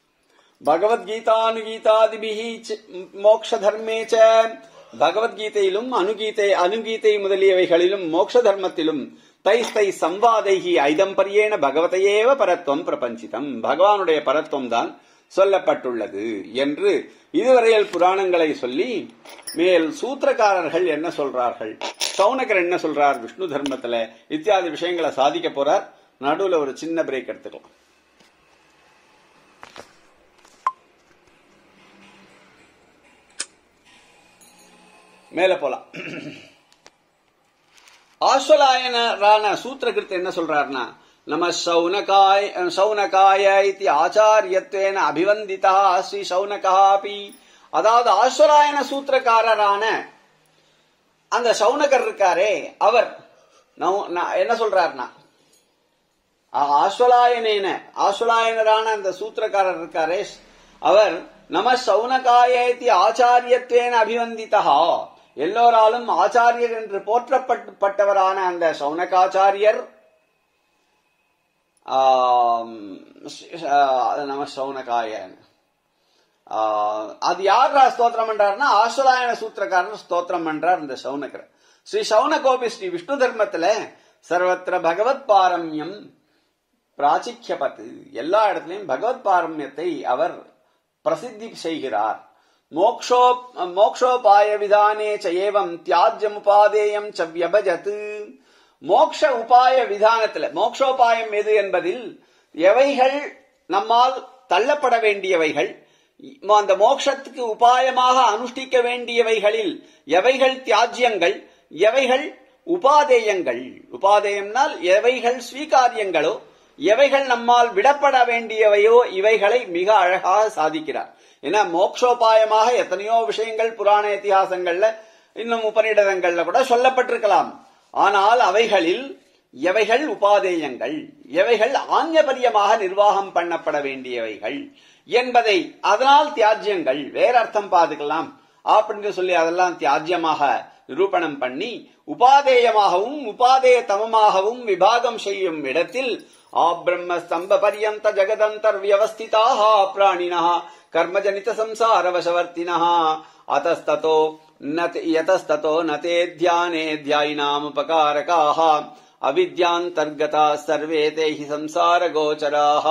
பகவத்கீதானுகீதாதிபிஹி ச- மோக்ஷ தர்மே ச பகவத்கீதையிலும் அனுகீதை அனுகீதை முதலியவைகளிலும் மோக்ஷ தர்மத்திலும் தைஸ்தை சம்வாதைகி ஐதம்பரியேன பகவதையேவ பரத்வம் பிரபஞ்சிதம் பகவானுடைய பரத்வம் தான் சொல்லப்பட்டுள்ளது என்று இதுவரையில் புராணங்களை சொல்லி மேல் சூத்திரக்காரர்கள் என்ன சொல்றார்கள் சௌனகர் என்ன சொல்றார் விஷ்ணு தர்மத்துல இத்தியாதி விஷயங்களை சாதிக்க போறார் நடுவுல ஒரு சின்ன பிரேக் எடுத்துக்கலாம் மேல போலாம் ஆஸ்வலாயனரான சூத்திரகிருத்து என்ன சொல்றாருன்னா நம சௌனகாய சௌனகாய இத்தி ஆச்சாரியத்வேன அபிவந்திதா ஸ்ரீ சௌனகாபி அதாவது ஆஸ்வலாயன சூத்திரக்காரரான அந்த சௌனகர் இருக்காரே அவர் நௌ- நான் என்ன சொல்றாருன்னா ஆ- ஆஸ்வலாயனேன ஆஸ்வலாயனரான அந்த சூத்திரக்காரர் இருக்காரே அவர் நம சௌனகாயேதி ஆச்சாரியத்வேன அபிவந்திதா எல்லோராலும் ஆச்சாரியர் என்று போற்றப்பட்டவரான அந்த சௌனகாச்சாரியர் ஆம், ஆ, நம சௌனகாயன் ஆ, அது யார் ஸ்தோத்திரம் பண்றாருன்னா ஆஸ்வலாயன சூத்திரக்காரர் ஸ்தோத்திரம் பண்றார் இந்த சௌனகர் ஸ்ரீ சௌனகோபி ஸ்ரீ விஷ்ணு தர்மத்துல சர்வத்திர பகவத் பாரம்யம் பிராச்சிக்யபத்து எல்லா இடத்துலயும் பகவத் பாரம்யத்தை அவர் பிரசித்தி செய்கிறார் மோக்ஷோ மோக்ஷோபாய விதானே ச ஏவம் தியாஜ்யம் உபாதேயம் ச வியபஜத் மோக்ஷ உபாய விதானத்துல மோக்ஷோபாயம் எது என்பதில் எவைகள் நம்மால் தள்ளப்பட வேண்டியவைகள் அந்த மோக்ஷத்துக்கு உபாயமாக அனுஷ்டிக்க வேண்டியவைகளில் எவைகள் தியாஜ்யங்கள் எவைகள் உபாதேயங்கள் உபாதேயம்னால் எவைகள் ஸ்வீகாரியங்களோ எவைகள் நம்மால் விடப்பட வேண்டியவையோ இவைகளை மிக அழகாக சாதிக்கிறார் ஏன்னா மோக்ஷோபாயமாக எத்தனையோ விஷயங்கள் புராண இத்திஹாசங்கள்ல இன்னும் உபநிடதங்கள்ல கூட சொல்லப்பட்டிருக்கலாம் ஆனால் அவைகளில் எவைகள் உபாதேயங்கள் எவைகள் ஆஞ்சபரியமாக நிர்வாகம் பண்ணப்பட வேண்டியவைகள் என்பதை அதனால் தியாஜ்யங்கள் வேற அர்த்தம் பாதுக்கலாம் அப்படின்னு சொல்லி அதெல்லாம் தியாஜ்யமாக நிரூபணம் பண்ணி உபாதேயமாகவும் உபாதேய தமமாகவும் விபாகம் செய்யும் இடத்தில் ஆ பிரம்ம ஸ்தம்ப பரியந்த ஜகதந்தர்வியவஸ்திதாக பிராணினः கர்மஜனித சம்சார வசவர்த்தினः அத்தஸ்ததோ न ते- यतस्ततो न ते ध्याने ध्यायिनामुपकारकाः அவித்யாந்தர்கதா சர்வே தேஹி சம்சார கோச்சராக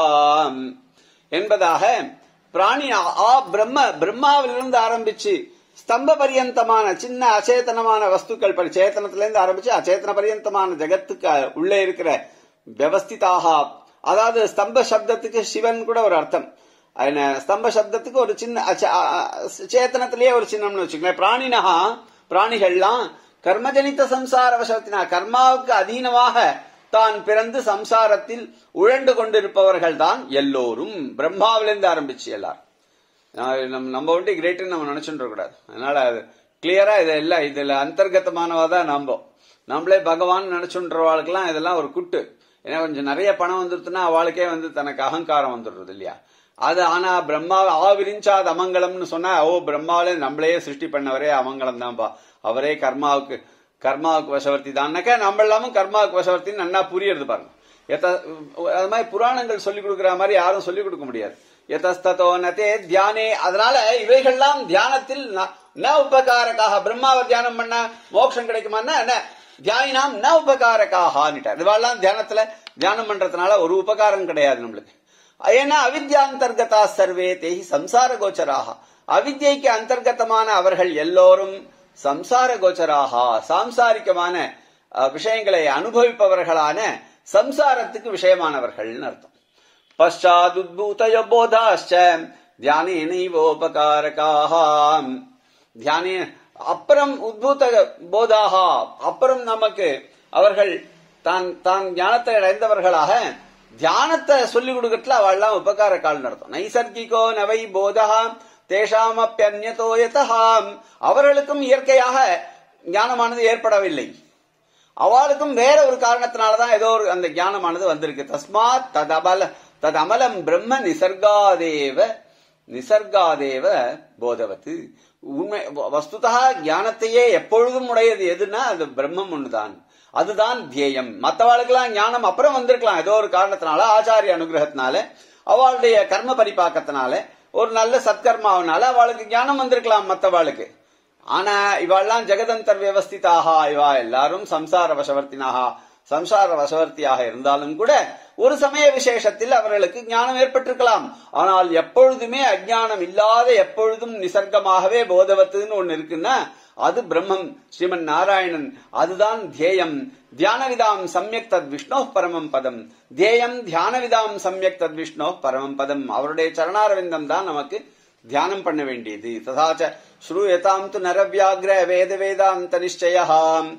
என்பதாக பிராணி ஆ பிரம்ம பிரம்மாவிலிருந்து ஆரம்பிச்சு ஸ்தம்ப பரியந்தமான சின்ன அச்சேதனமான வஸ்துக்கள் பரி சேத்தனத்திலிருந்து ஆரம்பிச்சு அச்சேதன பரியந்தமான ஜெகத்துக்கு உள்ளே இருக்கிற வியவஸ்திதாக அதாவது ஸ்தம்ப சப்தத்துக்கு சிவன் கூட ஒரு அர்த்தம் என்ன, ஸ்தம்ப சப்தத்துக்கு ஒரு சின்ன அச்ச- அ- அ- சேத்தனத்திலேயே ஒரு சின்னம்னு வச்சுக்கோங்களேன் பிராணினஹா பிராணிகள்லாம் கர்மஜனித சம்சார வசத்தினா கர்மாவுக்கு அதீனமாக தான் பிறந்து சம்சாரத்தில் உழண்டு கொண்டிருப்பவர்கள் தான் எல்லோரும் பிரம்மாவிலிருந்து ஆரம்பிச்சு எல்லாரும் நான் நம்ம நம்ம ஒண்டி கிரேட்னு நம்ம நினைச்சுட்டு கூடாது அதனால அது கிளியரா இது எல்லாம் இதுல அந்தர்கதமானவா தான் நம்ப நம்மளே பகவான் நினைச்சுன்றவாளுக்கெல்லாம் இதெல்லாம் ஒரு குட்டு ஏன்னா கொஞ்சம் நிறைய பணம் வந்துருச்சுன்னா அவளுக்கே வந்து தனக்கு அகங்காரம் வந்துடுறது இல்லையா அது ஆனா பிரம்மா ஆவிரிஞ்சாத அமங்கலம்னு சொன்னா ஓ பிரம்மாவிலே நம்மளையே சிருஷ்டி பண்ணவரே அமங்கலம் தான்ப்பா அவரே கர்மாவுக்கு கர்மாவுக்கு வசவர்த்தி தான்னாக்கா நம்ம எல்லாமும் கர்மாவுக்கு வசவர்த்தின்னு நன்னா புரியுறது பாருங்க எத்த அது மாதிரி புராணங்கள் சொல்லிக் கொடுக்கிற மாதிரி யாரும் சொல்லிக் கொடுக்க முடியாது எதஸ்ததோ நதே தியானே அதனால இவைகள்லாம் தியானத்தில் ந- ந உபகாரக்காக பிரம்மாவை தியானம் பண்ண மோட்சம் கிடைக்குமான்னா என்ன தியாயினாம் ந உபகாரக்காகன்னுட்டார் இதுவெல்லாம் தியானத்துல தியானம் பண்றதுனால ஒரு உபகாரம் கிடையாது நம்மளுக்கு ஏன்னா அவித்யாந்தர்கதா சர்வே தேஹி சம்சார கோச்சராக அவித்யைக்கு அந்தர்கதமான அவர்கள் எல்லோரும் சம்சார கோச்சராக சாம்சாரிகமான அஹ், விஷயங்களை அனுபவிப்பவர்களான சம்சாரத்துக்கு விஷயமானவர்கள்னு அர்த்தம் பஷாதுத்பூதய போதாச்ச தியானேனைவோபகாரகாக தியானே அப்புறம் உத்பூத போதாக அப்புறம் நமக்கு அவர்கள் தான் தான் ஞானத்தை அடைந்தவர்களாக தியானத்தை சொல்லிக் கொடுக்கறதுல அவள்லாம் உபகார கால் நடத்தும் நைசர்கிகோ நவை போதா தேஷாம் அப்பியன்யதோ யதஹாம் அவர்களுக்கும் இயற்கையாக ஞானமானது ஏற்படவில்லை அவளுக்கும் வேற ஒரு காரணத்தினாலதான் ஏதோ ஒரு அந்த ஞானமானது வந்திருக்கு தஸ்மாத் ததபல ததமலம் பிரம்ம நிசர்காதேவ நிசர்காதேவ போதவத்து உண்மை வஸ்துதா ஞானத்தையே எப்பொழுதும் உடையது எதுன்னா அது பிரம்மம் ஒண்ணுதான் அதுதான் தியேயம் மற்றவாளுக்கெல்லாம் ஞானம் அப்புறம் வந்திருக்கலாம் ஏதோ ஒரு காரணத்தினால ஆச்சாரிய அனுகிரகத்தினால அவளுடைய கர்ம பரிபாக்கத்தினால ஒரு நல்ல சத்கர்மாவனால அவளுக்கு ஞானம் வந்திருக்கலாம் மற்றவாளுக்கு ஆனா இவாள்லாம் ஜெகதந்தர் வியவஸ்திதாக இவா எல்லாரும் சம்சார வசவர்த்தினாக சம்சார வசவர்த்தியாக இருந்தாலும் கூட ஒரு சமய விசேஷத்தில் அவர்களுக்கு ஞானம் ஏற்பட்டிருக்கலாம் ஆனால் எப்பொழுதுமே அஜ்ஞானம் இல்லாத எப்பொழுதும் நிசர்க்கமாகவே போதவத்துன்னு ஒண்ணு இருக்குன்னா அது பிரம்மம் ஸ்ரீமன் நாராயணன் அதுதான் தியேயம் தியானவிதாம் சம்யக் தத் விஷ்ணோ பரமம் பதம் தியேயம் தியானவிதாம் சம்யக் தத் விஷ்ணோ பரமம் பதம் அவருடைய சரணாரவிந்தம் தான் நமக்கு தியானம் பண்ண வேண்டியது ததாச்ச ஸ்ரூயதாம் து நரவியாகிர வேத வேதாந்த நிச்சயாம்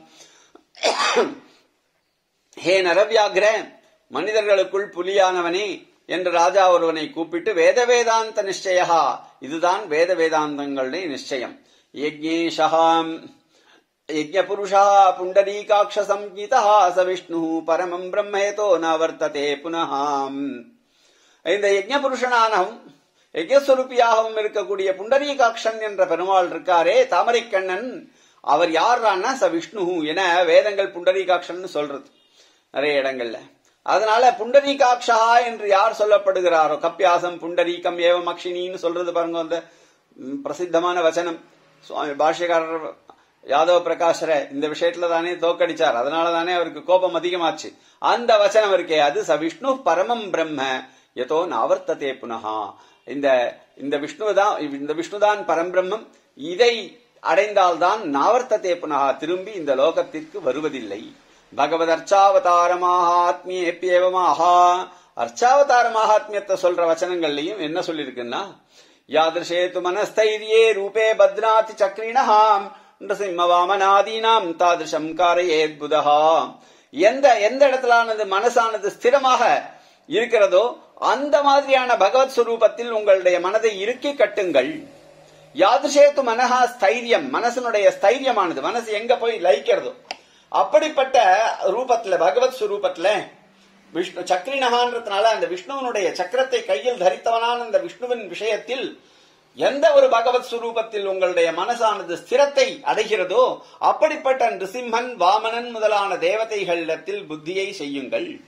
ஹே நரவியாகிர மனிதர்களுக்குள் புலியானவனே என்று ராஜா ஒருவனை கூப்பிட்டு வேத வேதாந்த நிச்சயா இதுதான் வேத வேதாந்தங்களுடைய நிச்சயம் யஜ்ஞேஷாம் யஜ்ஞபுருஷா புண்டரீகாட்ச சம்ஹிதா ச விஷ்ணு பரமம் பிரம்மேதோ ந வர்த்ததே புனः இந்த யஜ்ஞ புருஷனானவும் யஜ்ஞஸ்வரூபியாகவும் இருக்கக்கூடிய புண்டரீகாட்சன் என்ற பெருமாள் இருக்காரே தாமரைக்கண்ணன் அவர் யார்னா ச விஷ்ணு என வேதங்கள் புண்டரீகாட்சன் சொல்றது நிறைய இடங்கள்ல அதனால புண்டரீகாட்சா என்று யார் சொல்லப்படுகிறாரோ கப்பியாசம் புண்டரீகம் ஏவம் அக்ஷினின்னு சொல்றது பாருங்க அந்த ம், பிரசித்தமான வச்சனம் சுவாமி பாஷ்யக்காரர் யாதவ பிரகாஷரை இந்த விஷயத்துல தானே தோக்கடிச்சார் அதனால தானே அவருக்கு கோபம் அதிகமாச்சு அந்த வச்சனம் இருக்கே அது ச விஷ்ணு பரமம் பிரம்ம எதோ நாவர்த்ததே புனகா இந்த இந்த விஷ்ணுதான் இந்த விஷ்ணுதான் பரம்பிரம்மம் இதை அடைந்தால்தான் நாவர்த்ததே புனகா திரும்பி இந்த லோகத்திற்கு வருவதில்லை பகவத் அர்ச்சாவதார மகாத்மியேப்பியேவமாகா அர்ச்சாவதார மகாத்மியத்தை சொல்ற வச்சனங்கள்லயும் என்ன சொல்லியிருக்குன்னா யாதிருஷேது மனஸ்தைரியே ரூபே பத்னாதி சக்ரிணஹாம் நிருசிம்ம வாமனாதீனாம் தாதிருஷம் காரையேத் புதஹா எந்த எந்த இடத்திலானது மனசானது ஸ்திரமாக இருக்கிறதோ அந்த மாதிரியான பகவத் சுரூபத்தில் உங்களுடைய மனதை இறுக்கி கட்டுங்கள் யாதிருஷேத்து மனஹா ஸ்தைரியம் மனசனுடைய ஸ்தைரியமானது மனசு எங்க போய் லயிக்கிறதோ அப்படிப்பட்ட ரூபத்துல பகவத் சுரூபத்துல விஷ்ணு சக்ரினகான்றதுனால அந்த விஷ்ணுவனுடைய சக்கரத்தை கையில் தரித்தவனான அந்த விஷ்ணுவின் விஷயத்தில் எந்த ஒரு பகவத் சுரூபத்தில் உங்களுடைய மனசானது ஸ்திரத்தை அடைகிறதோ அப்படிப்பட்ட நிருசிம்மன் வாமனன் முதலான தேவதைகளிடத்தில் புத்தியை செய்யுங்கள்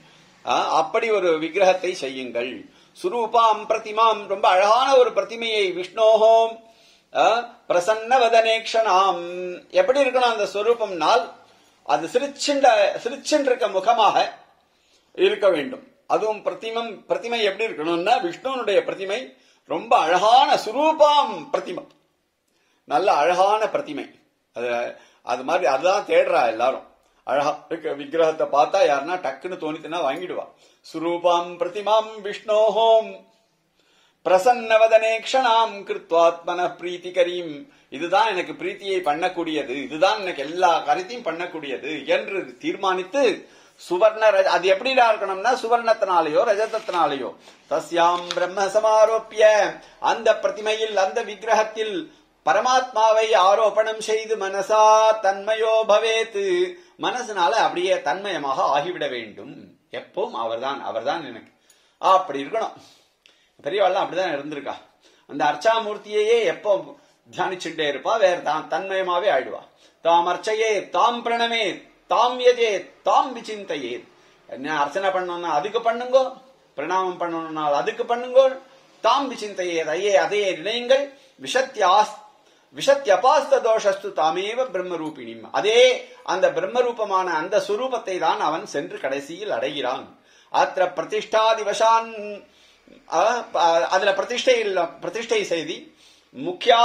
ஆ, அப்படி ஒரு விக்கிரகத்தை செய்யுங்கள் சுரூபாம் பிரதிமாம் ரொம்ப அழகான ஒரு பிரதிமையை விஷ்ணோஹோம் ஆ, பிரசன்ன வதனேக்ஷனாம் எப்படி இருக்கணும் அந்த ஸ்வரூபம்னால் அது சிரிச்சுண்ட சிரிச்சுண்டிருக்க முகமாக இருக்க வேண்டும் அதுவும் பிரதிமம் பிரதிமை எப்படி இருக்கணும்னா விஷ்ணுனுடைய பிரதிமை ரொம்ப அழகான சுரூபாம் பிரதிமை நல்ல அழகான பிரதிமை அது அது மாதிரி அதுதான் தேடுறா எல்லாரும் அழகா இருக்க விக்கிரகத்தை பார்த்தா யாருன்னா டக்குன்னு தோணித்துனா வாங்கிடுவா சுரூபாம் பிரதிமாம் விஷ்ணோஹோம் பிரசன்னவதனே க்ஷணாம் கிருத்வாத்மன பிரீத்திகரீம் இதுதான் எனக்கு பிரீத்தியை பண்ணக்கூடியது இதுதான் எனக்கு எல்லா கருத்தையும் பண்ணக்கூடியது என்று தீர்மானித்து சுவர்ண ரஜ அது எப்படிடா இருக்கணும்னா சுவர்ணத்தினாலேயோ ரஜதத்தினாலேயோ தஸ்யாம் பிரம்ம சமாரோப்பிய அந்த பிரதிமையில் அந்த விக்கிரகத்தில் பரமாத்மாவை ஆரோபணம் செய்து மனசா தன்மயோ பவேத்து மனசுனால அப்படியே தன்மயமாக ஆகிவிட வேண்டும் எப்பவும் அவர்தான் அவர்தான் எனக்கு அப்படி இருக்கணும் பெரியவாள்லாம் அப்படிதான் இருந்திருக்கா அந்த அர்ச்சாமூர்த்தியையே எப்போ தியானிச்சுட்டே இருப்பா வேற தான் தன்மயமாவே ஆயிடுவா தாம் அர்ச்சையே தாம் பிரணமே தாம் எஜே தாம் விசிந்தையே என்ன அர்ச்சனை பண்ணணும்னா அதுக்கு பண்ணுங்கோ பிரணாமம் பண்ணணும்னா அதுக்கு பண்ணுங்கோ தாம் விசிந்தையே ஐயே அதையே நினையுங்கள் விஷத்யாஸ் விஷத்யபாஸ்த தோஷஸ்து தாமேவ பிரம்மரூபிணிம் அதே அந்த பிரம்மரூபமான அந்த சுரூபத்தை தான் அவன் சென்று கடைசியில் அடைகிறான் அத்த பிரதிஷ்டாதிவசான் அஹ், ப- அதுல பிரதிஷ்டை இல்ல பிரதிஷ்டை செய்தி முக்கியா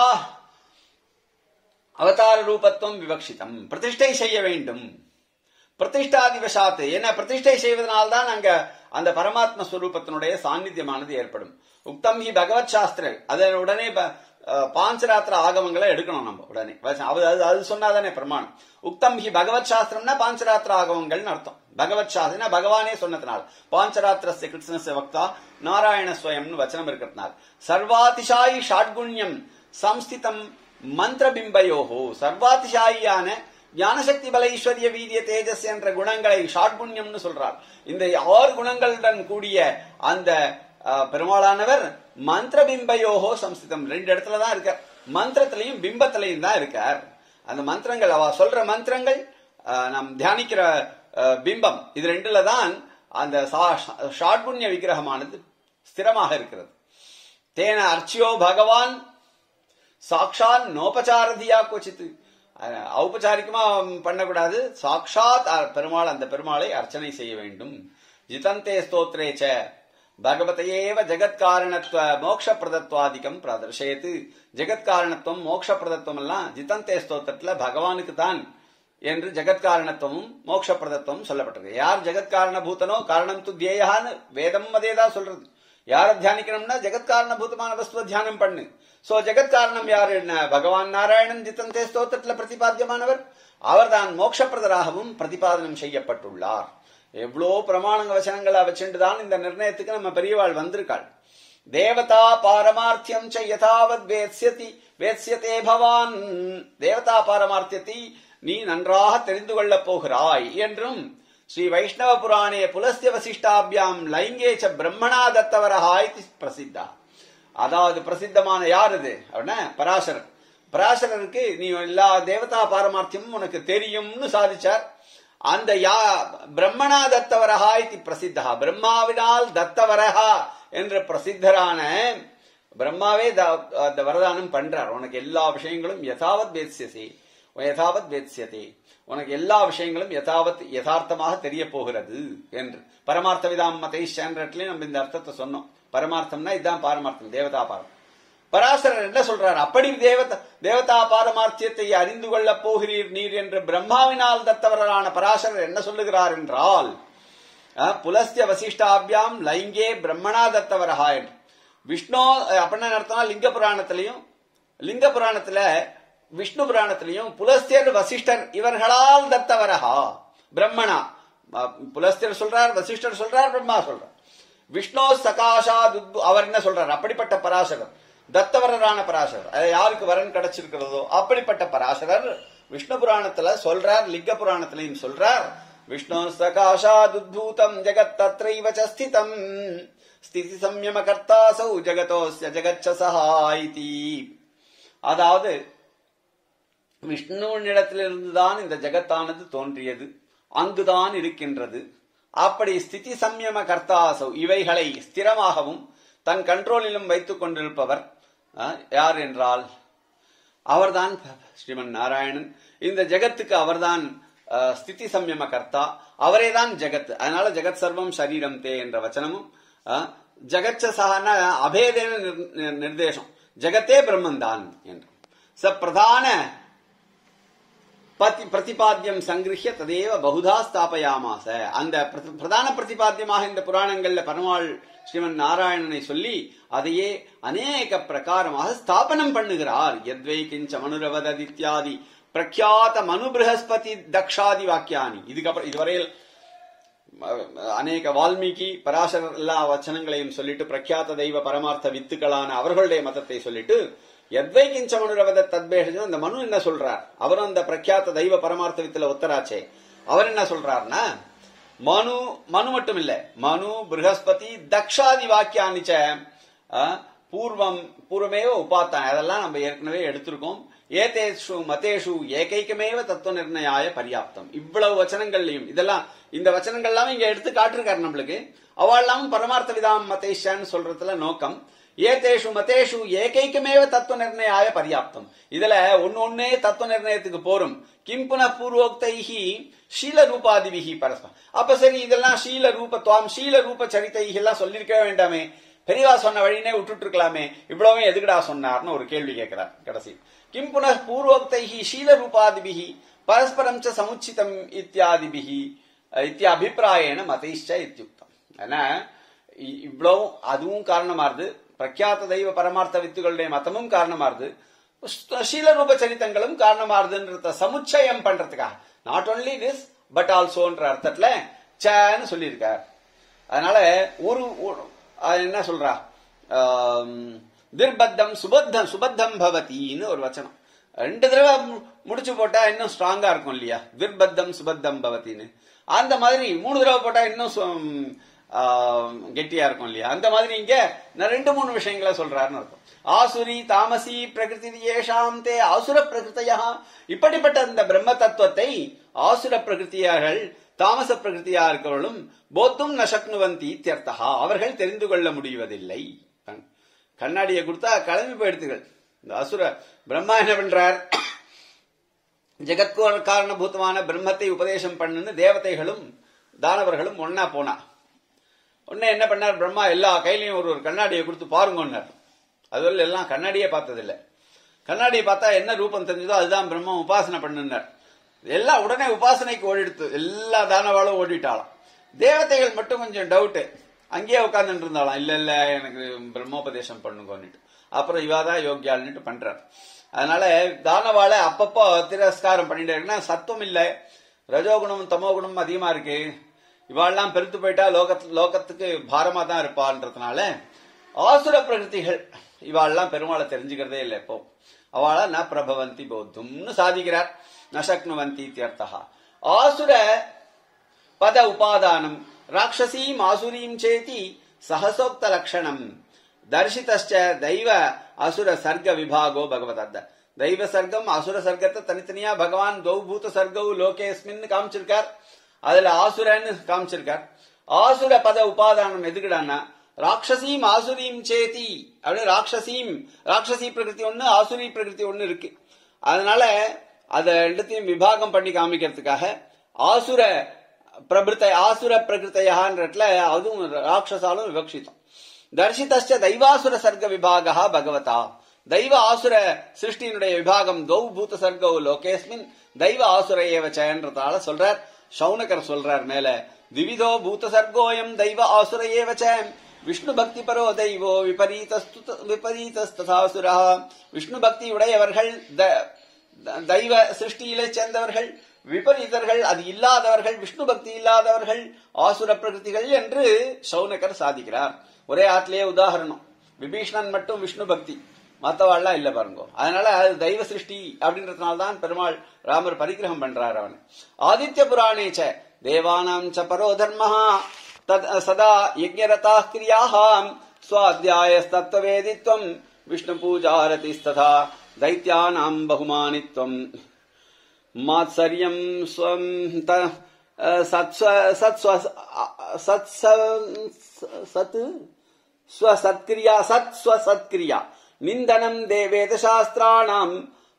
அவதார ரூபத்துவம் விவக்ஷிதம் பிரதிஷ்டை செய்ய வேண்டும் பிரதிஷ்டாதிவசாத்து ஏன்னா பிரதிஷ்டை செய்வதனால்தான் அங்க அந்த பரமாத்ம ஸ்வரூபத்தினுடைய சாநித்தியமானது ஏற்படும் உக்தம் ஹி பகவத் சாஸ்திர அதன் உடனே ப- அஹ், பாஞ்சராத்திர ஆகமங்களை எடுக்கணும் நம்ம உடனே அது அது அது சொன்னாதானே பிரமாணம் உக்தம் ஹி பகவத் சாஸ்திரம்னா பாஞ்சராத்திர ஆகமங்கள்னு அர்த்தம் பகவத் சாஸ்திரம் பகவானே சொன்னதுனால பாஞ்சராத்திரஸ்ய கிருஷ்ணஸ்ய வக்தா நாராயண ஸ்வயம்னு வச்சனம் இருக்கிறதுனால சர்வாதிசாயி ஷாட்குண்யம் சம்ஸ்திதம் மந்திரபிம்பயோஹோ சர்வாதிசாயியான ஞானசக்தி பல ஈஸ்வரிய வீரிய தேஜஸ் என்ற குணங்களை ஷாட்குண்யம்னு சொல்றார் இந்த ஆறு குணங்களுடன் கூடிய அந்த அஹ், பெருமாளானவர் மந்திரபிம்பயோகோ சம்ஸ்திதம் ரெண்டு இடத்துல தான் இருக்கார் மந்திரத்திலையும் பிம்பத்திலையும் தான் இருக்கார் அந்த மந்திரங்கள் அவ சொல்ற மந்திரங்கள் அஹ், நாம் தியானிக்கிற அஹ், பிம்பம் இது ரெண்டுல தான் அந்த சா- ஷாட்குண்ய விக்கிரகமானது ஸ்திரமாக இருக்கிறது தேன அர்ச்சியோ பகவான் சாக்ஷாத் நோபச்சாரதியா கொச்சித்து அஹ், ஔபச்சாரிகமா பண்ணக்கூடாது சாக்ஷாத் அ- பெருமாள் அந்த பெருமாளை அர்ச்சனை செய்ய வேண்டும் ஜிதந்தே ஸ்தோத்ரே ச பகவதையேவ ஜெகத்காரணத்துவ மோக்ஷ பிரதத்வாதிகம் பிரதர்ஷயத்து ஜெகத்காரணத்துவம் மோக்ஷ பிரதத்துவம் எல்லாம் ஜிதந்தே ஸ்தோத்திரத்துல பகவானுக்கு தான் என்று ஜெகத்காரணத்துவமும் மோக்ஷ பிரதத்துவம் சொல்லப்பட்டிருக்கு யார் ஜெகத்காரண பூதனோ காரணம் து தியேயான்னு வேதம் அதேதான் சொல்றது யார தியானிக்கணும்னா ஜெகத்காரண பூதமான வஸ்துவ தியானம் பண்ணு சோ ஜெகத்காரணம் யாரு என்ன பகவான் நாராயணன் ஜித்தந்தே ஸ்தோத்திரத்துல பிரதிபாத்தியமானவர் அவர்தான் மோட்சப்பிரதராகவும் பிரதிபாதனம் செய்யப்பட்டுள்ளார் எவ்வளோ பிரமாணங்க வசனங்களை வச்சுட்டு தான் இந்த நிர்ணயத்துக்கு நம்ம பெரியவாள் வந்திருக்காள் தேவதா பாரமார்த்தியம் ச யதாவத் வேத்ஸ்யதி வேத்ஸ்யதே பவான் தேவதா பாரமார்த்தியத்தை நீ நன்றாக தெரிந்து கொள்ளப் போகிறாய் என்றும் ஸ்ரீ வைஷ்ணவ புராணே புலஸ்திய வசிஷ்டாபியாம் லைங்கே ச பிரம்மணா தத்தவரஹா இது பிரசித்தா அதாவது பிரசித்தமான யார் இது அப்படின்னா பராசரர் பராசரருக்கு நீ எல்லா தேவதா பாரமார்த்தியமும் உனக்கு தெரியும்னு சாதிச்சார் அந்த யா பிரம்மணா தத்தவரஹா இது பிரசித்தா பிரம்மாவினால் தத்தவரஹா என்ற பிரசித்தரான பிரம்மாவே த- அந்த வரதானம் பண்றார் உனக்கு எல்லா விஷயங்களும் யதாவத் வேத்ஸ்யசி யதாவத் வேத்ஸ்யதே உனக்கு எல்லா விஷயங்களும் யதாவத் யதார்த்தமாக தெரிய போகிறது என்று பரமார்த்த விதாம் மதை ஸ்டாண்டர்ட்லயும் நம்ம இந்த அர்த்தத்தை சொன்னோம் பரமார்த்தம்னா இதுதான் பாரமார்த்தம் தேவதா பாரம் பராசரர் என்ன சொல்றார் அப்படி தேவதா தேவதா பாரமார்த்தியத்தை அறிந்து கொள்ளப் போகிறீர் நீர் என்று பிரம்மாவினால் தத்தவரான பராசரர் என்ன சொல்லுகிறார் என்றால் அஹ், புலஸ்திய வசிஷ்டாபியாம் லைங்கே பிரம்மணா தத்தவரஹா என்று விஷ்ணு அஹ், அப்படின்னா என்ன அர்த்தம்னா லிங்க புராணத்திலையும் லிங்க புராணத்துல விஷ்ணு புராணத்திலையும் புலஸ்தியர் வசிஷ்டர் இவர்களால் தத்தவரஹா பிரம்மணா அஹ், புலஸ்தியர் சொல்றார் வசிஷ்டர் சொல்றார் பிரம்மா சொல்றார் விஷ்ணு சகாஷா அவர் என்ன சொல்றார் அப்படிப்பட்ட பராசரர் தத்தவரரான பராசரர் அது யாருக்கு வரன் கிடைச்சிருக்கிறதோ அப்படிப்பட்ட பராசரர் விஷ்ணு புராணத்துல சொல்றார் லிங்க புராணத்திலையும் சொல்றார் விஷ்ணு சகாஷாதுத்பூதம் ஜெகத் தத்ரைவ ச ஸ்திதம் ஸ்திதி சம்யம கர்த்தாசௌ ஜெகதோஸ்ய ஜெகச்ச சஹாயிதி அதாவது விஷ்ணுவினிடத்திலிருந்துதான் இந்த ஜெகத்தானது தோன்றியது அங்குதான் இருக்கின்றது அப்படி ஸ்திதி சம்யம கர்த்தாசௌ இவைகளை ஸ்திரமாகவும் தன் கண்ட்ரோலிலும் வைத்துக் கொண்டிருப்பவர் அஹ், யார் என்றால் அவர்தான் ஸ்ரீமன் நாராயணன் இந்த ஜெகத்துக்கு அவர்தான் அஹ், ஸ்திதி சம்யம கர்த்தா அவரே தான் ஜெகத் அதனால ஜெகத் சர்வம் சரீரம் தே என்ற வச்சனமும் அஹ், ஜெகச்ச சகன அபேதேன நிர்- நிர்- நிர்தேசம் ஜெகத்தே பிரம்மன் தான் என்று ச பிரதான பதி பிரதிபாத்தியம் சங்கிருஹ்ய ததேவ பகுதா ஸ்தாபயாமாச அந்த பிரதி- பிரதான பிரதிபாத்தியமாக இந்த புராணங்கள்ல பெருமாள் ஸ்ரீமன் நாராயணனை சொல்லி அதையே அநேக பிரகாரமாக ஸ்தாபனம் பண்ணுகிறார் எத்வை கிஞ்ச மனுரவதித்யாதி பிரக்யாத மனு பிரகஸ்பதி தக்ஷாதி வாக்கியானி இதுக்கப்புறம் இதுவரையில் அஹ், அநேக வால்மீகி பராசரர் எல்லா வச்சனங்களையும் சொல்லிட்டு பிரக்யாத தெய்வ பரமார்த்த வித்துக்களான அவர்களுடைய மதத்தை சொல்லிட்டு எத்வை கிஞ்ச மனுரவத தத்பேஷம் அந்த மனு என்ன சொல்றார் அவரும் அந்த பிரக்யாத தெய்வ பரமார்த்த வித்துல ஒத்தராச்சே அவர் என்ன சொல்றாருன்னா மனு மனு மட்டும் இல்ல மனு ப்ரஹஸ்பதி தக்ஷாதி வாக்கியானிச்ச அஹ், பூர்வம் பூர்வமேவ உபாத்தான் அதெல்லாம் நம்ம ஏற்கனவே எடுத்திருக்கோம் ஏதேஷு மதேஷு ஏகைக்கமேவ தத்துவ நிர்ணயாய பர்யாப்தம் இவ்வளவு வச்சனங்கள்லயும் இதெல்லாம் இந்த வச்சனங்கள்லாம் இங்க எடுத்து காட்டிருக்காரு நம்மளுக்கு அவெல்லாம் பரமார்த்த விதாம் மதேஷான்னு சொல்றதுல நோக்கம் ஏதேஷு மதேஷு ஏகைக்கமேவ தத்துவ நிர்ணயாய பர்யாப்தம் இதுல ஒன்னு ஒன்னே தத்துவ நிர்ணயத்துக்கு போரும் கிம் புன பூர்வோக்தைஹி ஷீல ரூபாதிபிஹி பரஸ்பரம் அப்ப சரி இதெல்லாம் ஷீல ரூப துவாம் ஷீல ரூப சரிதைஹி எல்லாம் சொல்லிருக்கவே வேண்டாமே பெரியவா சொன்ன வழினே விட்டுட்டு இருக்கலாமே இவ்வளவும் எதுக்குடா சொன்னார்னு ஒரு கேள்வி கேட்கிறார் கடைசி கிம் புன பூர்வோக்தைஹி ஷீல ரூபாதிபிஹி பரஸ்பரம் ச சமுச்சிதம் இத்தியாதிபிஹி இத்தியாபிப்பிராயேன மதைஷ்ட இத்தியுக்தம் ஏன்னா இ- இவ்வளவும் அதுவும் காரணமாறுது பிரக்யாத தெய்வ பரமார்த்த வித்துகளுடைய மதமும் காரணமாறுது ஸ்த- சீலரூப சரித்தங்களும் காரணமாறுதுன்றத சமுச்சயம் பண்றதுக்காக நாட் only this பட் ஆல்சோன்ற அர்த்தத்துல சேன்னு சொல்லியிருக்கார் அதனால ஒரு ஒரு- அது என்ன சொல்றா ஆம், திர்பத்தம் சுபத்தம் சுபத்தம் பவதின்னு ஒரு வச்சனம் ரெண்டு தடவை மு- முடிச்சு போட்டா இன்னும் ஸ்ட்ராங்கா இருக்கும் இல்லையா திர்பத்தம் சுபத்தம் பவதின்னு அந்த மாதிரி மூணு தடவை போட்டா இன்னும் சு- ஆம், கெட்டியா இருக்கும் இல்லையா அந்த மாதிரி இங்க நான் ரெண்டு மூணு விஷயங்களை சொல்றாருன்னு அர்த்தம் ஆசுரி தாமசி பிரகிருதி ஏஷாம் தே ஆசுர பிரகிருத்தையா இப்படிப்பட்ட இந்த பிரம்ம தத்துவத்தை ஆசுர பிரகிருத்தியார்கள் தாமச பிரகிருத்தியா இருக்கவர்களும் போத்தும் நசக்னுவந்தி தியர்த்தகா அவர்கள் தெரிந்து கொள்ள முடிவதில்லை கண்ணாடியை கொடுத்தா கிளம்பி போயிடுத்துகள் இந்த அசுர பிரம்மா என்ன பண்றார் ஜெகத்கோர் காரணபூதமான பிரம்மத்தை உபதேசம் பண்ணுன்னு தேவதைகளும் தானவர்களும் ஒன்னா போனா உடனே என்ன பண்ணார் பிரம்மா எல்லா கையிலையும் ஒரு ஒரு கண்ணாடியை கொடுத்து பாருங்கன்னார் அதுவரை எல்லாம் கண்ணாடியே பார்த்ததில்லை கண்ணாடியை பார்த்தா என்ன ரூபம் தெரிஞ்சதோ அதுதான் பிரம்மம் உபாசனை பண்ணுனார் எல்லாம் உடனே உபாசனைக்கு ஓடிடுத்து எல்லா தானவாளும் ஓடிட்டாளாம் தேவதைகள் மட்டும் கொஞ்சம் டவுட்டு அங்கேயே உட்கார்ந்துட்டு இருந்தாலாம் இல்ல இல்ல எனக்கு பிரம்மோபதேசம் பண்ணுங்கன்னுட்டு அப்புறம் இவாதான் யோக்கியாள்னுட்டு பண்றார் அதனால தானவாளை அப்பப்போ திரஸ்காரம் பண்ணிட்டு இருக்குன்னா சத்துவம் இல்லை ரஜோகுணம் தமோகுணம் அதிகமா இருக்கு இவாள்லாம் பெருத்து போயிட்டா லோகத்து லோகத்துக்கு பாரமா தான் இருப்பான்றதுனால ஆசுர பிரகிருதிகள் இவாள்லாம் பெருமாளை தெரிஞ்சுக்கிறதே இல்லை இப்போ அவளா ந பிரபவந்தி போத்தும்னு சாதிக்கிறார் நசக்னுவந்தி இத்தியர்த்தா ஆசுர பத உபாதானம் ராட்சசீம் ஆசுரீம் சேதி சஹசோக்த லக்ஷணம் தர்ஷிதச்ச தெய்வ அசுர சர்க்க விபாகோ பகவதத்த தெய்வ சர்க்கம் அசுர சர்க்கத்தை தனித்தனியா பகவான் கௌபூத சர்க்கவு லோகேஸ்மின்னு காமிச்சிருக்கார் அதுல ஆசுரன்னு காமிச்சிருக்கார் ஆசுர பத உபாதானம் எதுக்குடான்னா ராட்சசீம் ஆசுரீம் சேதி அப்படி ராட்சசீம் ராட்சசி பிரகிருதி ஒண்ணு ஆசுரி பிரகிருதி ஒண்ணு இருக்கு அதனால அத ரெண்டுத்தையும் விபாகம் பண்ணி காமிக்கிறதுக்காக ஆசுர பிரபிருத்த ஆசுர பிரகிருத்தையான்றதுல அதுவும் ராட்சசாலும் விவக்ஷிதம் தர்ஷிதச்ச தெய்வாசுர சர்க்க விபாகா பகவதா தெய்வ ஆசுர சிருஷ்டியினுடைய விபாகம் கௌ பூத சர்கௌ லோகேஸ்மின் தெய்வ ஆசுர ஏவச்சன்றதால சொல்றார் சௌனகர் சொல்றார் மேல திவிதோ பூத சர்கோயம் தெய்வ ஆசுர ஏவச்ச விஷ்ணு பக்தி பரோ தெய்வோ விபரீதஸ்து விபரீதஸ்ததாசுரா விஷ்ணு பக்தி உடையவர்கள் த- த- தெய்வ சிருஷ்டியிலே சேர்ந்தவர்கள் விபரீதர்கள் அது இல்லாதவர்கள் விஷ்ணு பக்தி இல்லாதவர்கள் ஆசுர பிரகிருதிகள் என்று சௌனகர் சாதிக்கிறார் ஒரே ஆத்திலேயே உதாரணம் விபீஷணன் மட்டும் விஷ்ணு பக்தி மத்தவாள்லாம் இல்ல பாருங்க அதனால அது தெய்வ சிருஷ்டி அப்படின்றதுனால தான் பெருமாள் ராமர் பரிகிரகம் பண்றார் அவன் ஆதித்ய புராணேச்ச தேவானாம் ச பரோ தர்மஹா தத் சதா யஜ்ஞரதா கிரியாக சுவாத்தியாயஸ்தத்வவேதித்வம் விஷ்ணு பூஜாரதிஸ்ததா தைத்யானாம் பகுமானித்வம் மாத்சரியம் ஸ்வம் த அஹ், சத் ஸ்வ- சத் ஸ்வ- அ- சத் ச- சத் ஸ்வசத்கிரியா சத் ஸ்வசத்கிரியா நிந்தனம் தேவேத சாஸ்திராணாம்